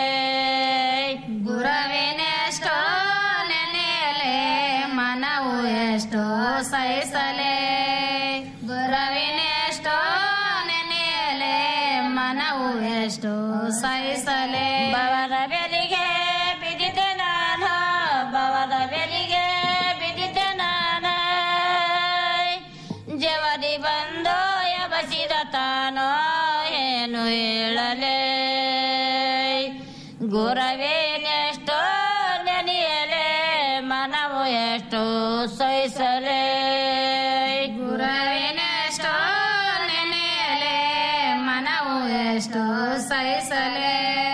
ಗುರವಿನೆಷ್ಟೋ ನೆನೆಯಲೆ ಮನವು ಎಷ್ಟೋ ಸಹಿಸಲೆ ಗುರವಿನೆಷ್ಟೋ ನೆನೆಯಲೆ ಮನವು ಎಷ್ಟೋ ಸಹಿಸಲೆ ಭವದ ಬೆಲಿಗೆ ಬಿದ್ದಿದ್ದೆ ನಾನು ಭವದ ಬೆಲಿಗೆ ಬಿದ್ದಿದ್ದೆ ನಾನು ಜವದಿ ಬಂದು ಯಬಸಿದ ತಾನೋ ಏನು ಹೇಳಲೇ ಗುರವೇನೆಷ್ಟೋ ನೆನೆಯಲೇ ಮನವು ಎಷ್ಟು ಸಹಿಸಲೇ ಗುರವಿನೆಷ್ಟೋ ನೆನೆಯಲೆ ಮನವು ಎಷ್ಟೋ ಸಹಿಸಲೆ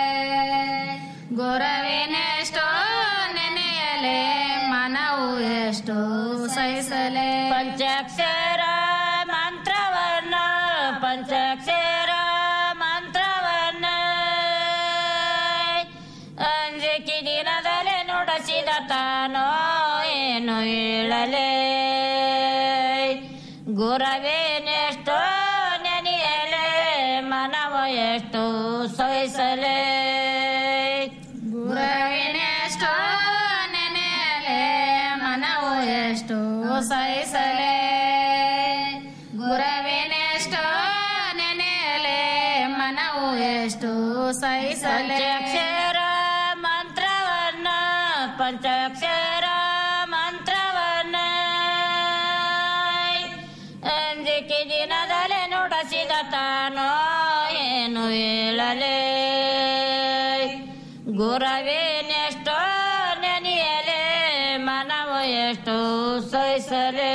ಗುರವಿನೆಷ್ಟೋ ನೆನೆಯಲೆ ಮನವು ಎಷ್ಟೋ ಸಹಿಸಲೆ ಪಂಚಾಕ್ಷರ ಮಂತ್ರವನ್ನ ಪಂಚಾಕ್ಷರ ಮಂತ್ರವನ್ನ ಅಂಜಿಕೆ ದಿನದಲ್ಲೇ ನುಡಿಸಿದ ತಾನೋ ಏನು ಹೇಳಲೇ ಗುರವೇನೆಷ್ಟೋ ನೆನೆಯಲೇ ಮನವ ಎಷ್ಟು ಸಹಿಸಲೇ ಗುರವಿನೆಷ್ಟೋ ನೆನೆಯಲೆ ಮನವು ಎಷ್ಟೋ ಸಹಿಸಲೆ ಗುರವಿನೆಷ್ಟೋ ನೆನೆಯಲೆ ಮನವು ಎಷ್ಟೋ ಸಹಿಸಲೆ ಪಂಚಾಕ್ಷರ ಮಂತ್ರವನ್ನ ಪಂಚಾಕ್ಷರ ಮಂತ್ರವನ್ನ ಅಂಜಿಕೆ ದಿನದಲ್ಲೇ ನುಡಿಸಿದ ತಾನೋ ಏನು ಹೇಳಲೇ ಗುರವೇನೆಷ್ಟೋ ನೆನೆಯಲೇ ಮನವು ಎಷ್ಟು ಸಹಿಸಲೇ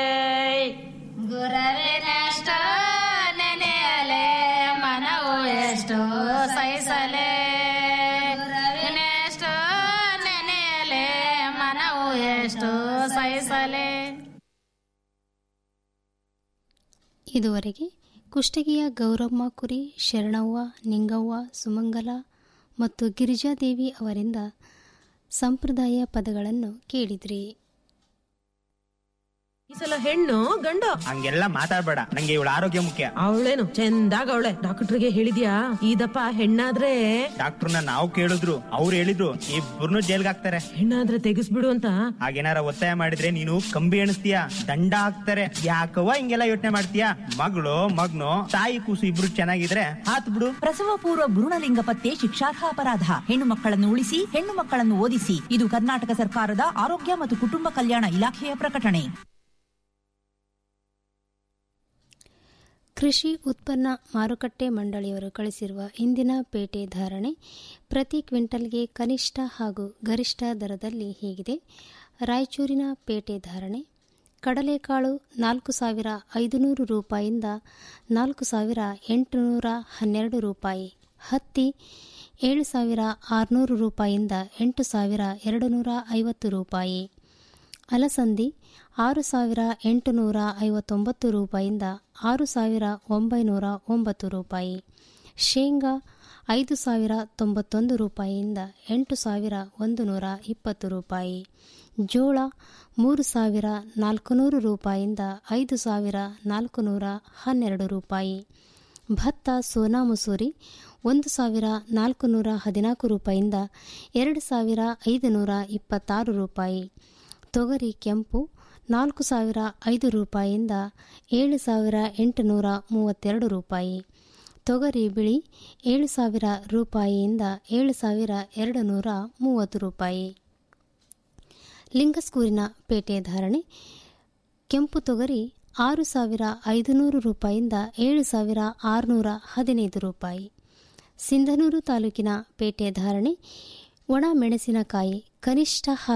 ಗುರವಿನೆಷ್ಟೋ ನೆನೆಯಲೆ ಮನವು ಎಷ್ಟೋ ಸಹಿಸಲೆ ಗುರವಿನೆಷ್ಟೋ ನೆನೆಯಲೆ ಮನವು ಎಷ್ಟೋ ಸಹಿಸಲೆ ಇದುವರೆಗೆ ಕುಷ್ಟಗಿಯ ಗೌರಮ್ಮ ಕುರಿ ಶರಣವ್ವ ನಿಂಗವ್ವ ಸುಮಂಗಲ ಮತ್ತು ಗಿರಿಜಾದೇವಿ ಅವರಿಂದ ಸಂಪ್ರದಾಯ ಪದಗಳನ್ನು ಕೇಳಿದ್ರಿ ಈ ಸಲ ಹೆಣ್ಣು ಗಂಡ ಹಂಗೆಲ್ಲ ಮಾತಾಡ್ಬೇಡ ನಂಗೆ ಇವಳ ಆರೋಗ್ಯ ಮುಖ್ಯ ಅವಳೇನು ಚಂದಾಗ ಅವಳೆ ಡಾಕ್ಟರ್ಗೆ ಹೇಳಿದ್ಯಾ ಇದಪ್ಪ ಹೆಣ್ಣಾದ್ರೆ ಡಾಕ್ಟರ್ನ ನಾವು ಕೇಳಿದ್ರು ಅವ್ರು ಹೇಳಿದ್ರು ಇಬ್ಬರನ್ನು ಜೈಲ್ಗೆ ಹಾಕ್ತಾರೆ ಹೆಣ್ಣಾದ್ರೆ ತೆಗಿಸ್ಬಿಡು ಅಂತ ಹಾಗೇನಾರ ಒತ್ತಾಯ ಮಾಡಿದ್ರೆ ನೀನು ಕಂಬಿ ಎಣಿಸ್ತೀಯ ದಂಡ ಹಾಕ್ತಾರೆ ಯಾಕವ್ವ ಹಿಂಗೆಲ್ಲ ಯೋಚನೆ ಮಾಡ್ತೀಯ ಮಗಳು ಮಗ್ನು ತಾಯಿ ಕೂಸು ಇಬ್ರು ಚೆನ್ನಾಗಿದ್ರೆ ಆತ್ ಬಿಡು ಪ್ರಸವ ಪೂರ್ವ ಭ್ರೂಣಲಿಂಗ ಪತ್ತೆ ಶಿಕ್ಷಾರ್ಹ ಅಪರಾಧ ಹೆಣ್ಣು ಮಕ್ಕಳನ್ನು ಉಳಿಸಿ ಹೆಣ್ಣು ಮಕ್ಕಳನ್ನು ಓದಿಸಿ ಇದು ಕರ್ನಾಟಕ ಸರ್ಕಾರದ ಆರೋಗ್ಯ ಮತ್ತು ಕುಟುಂಬ ಕಲ್ಯಾಣ ಇಲಾಖೆಯ ಪ್ರಕಟಣೆ ಕೃಷಿ ಉತ್ಪನ್ನ ಮಾರುಕಟ್ಟೆ ಮಂಡಳಿಯವರು ಕಳಿಸಿರುವ ಇಂದಿನ ಪೇಟೆ ಧಾರಣೆ ಪ್ರತಿ ಕ್ವಿಂಟಲ್ಗೆ ಕನಿಷ್ಠ ಹಾಗೂ ಗರಿಷ್ಠ ದರದಲ್ಲಿ ಹೀಗಿದೆ ರಾಯಚೂರಿನ ಪೇಟೆ ಧಾರಣೆ ಕಡಲೆಕಾಳು ನಾಲ್ಕು ಸಾವಿರ ಐದುನೂರು ರೂಪಾಯಿಯಿಂದ ನಾಲ್ಕು ಸಾವಿರ ಎಂಟುನೂರ ಹನ್ನೆರಡು ರೂಪಾಯಿ ಹತ್ತಿ ಏಳು ಸಾವಿರ ಆರುನೂರು ರೂಪಾಯಿಯಿಂದ ಎಂಟು ಸಾವಿರ ಎರಡು ನೂರ ಐವತ್ತು ರೂಪಾಯಿ ಅಲಸಂದಿ ಆರು ಸಾವಿರ ಎಂಟುನೂರ ಐವತ್ತೊಂಬತ್ತು ರೂಪಾಯಿಯಿಂದ ಆರು ಸಾವಿರ ಒಂಬೈನೂರ ಒಂಬತ್ತು ರೂಪಾಯಿ ಶೇಂಗಾ ಐದು ಸಾವಿರ ತೊಂಬತ್ತೊಂದು ರೂಪಾಯಿಯಿಂದ ಎಂಟು ಸಾವಿರ ಒಂದು ನೂರ ಇಪ್ಪತ್ತು ರೂಪಾಯಿ ಜೋಳ ಮೂರು ಸಾವಿರ ನಾಲ್ಕುನೂರು ರೂಪಾಯಿಯಿಂದ ಐದು ಸಾವಿರ ನಾಲ್ಕುನೂರ ಹನ್ನೆರಡು ರೂಪಾಯಿ ಭತ್ತ ಸೋನಾ ಮಸೂರಿ ಒಂದು ಸಾವಿರ ನಾಲ್ಕುನೂರ ಹದಿನಾಲ್ಕು ರೂಪಾಯಿಯಿಂದ ಎರಡು ಸಾವಿರ ಐದುನೂರ ಇಪ್ಪತ್ತಾರು ರೂಪಾಯಿ ತೊಗರಿ ಕೆಂಪು ನಾಲ್ಕು ಸಾವಿರ ಐದು ರೂಪಾಯಿಯಿಂದ ಏಳು ಸಾವಿರ ಎಂಟುನೂರ ಮೂವತ್ತೆರಡು ರೂಪಾಯಿ ತೊಗರಿ ಬಿಳಿ ಏಳು ಸಾವಿರ ರೂಪಾಯಿಯಿಂದ ಏಳು ಸಾವಿರ ಎರಡು ನೂರ ಮೂವತ್ತು ರೂಪಾಯಿ ಲಿಂಗಸ್ಕೂರಿನ ಪೇಟೆ ಧಾರಣೆ ಕೆಂಪು ತೊಗರಿ ಆರು ಸಾವಿರ ಐದುನೂರು ರೂಪಾಯಿಯಿಂದ ಏಳು ಸಾವಿರ ಆರುನೂರ ಹದಿನೈದು ರೂಪಾಯಿ ಸಿಂಧನೂರು ತಾಲೂಕಿನ ಪೇಟೆ ಧಾರಣೆ ಒಣ ಮೆಣಸಿನಕಾಯಿ ಕನಿಷ್ಠ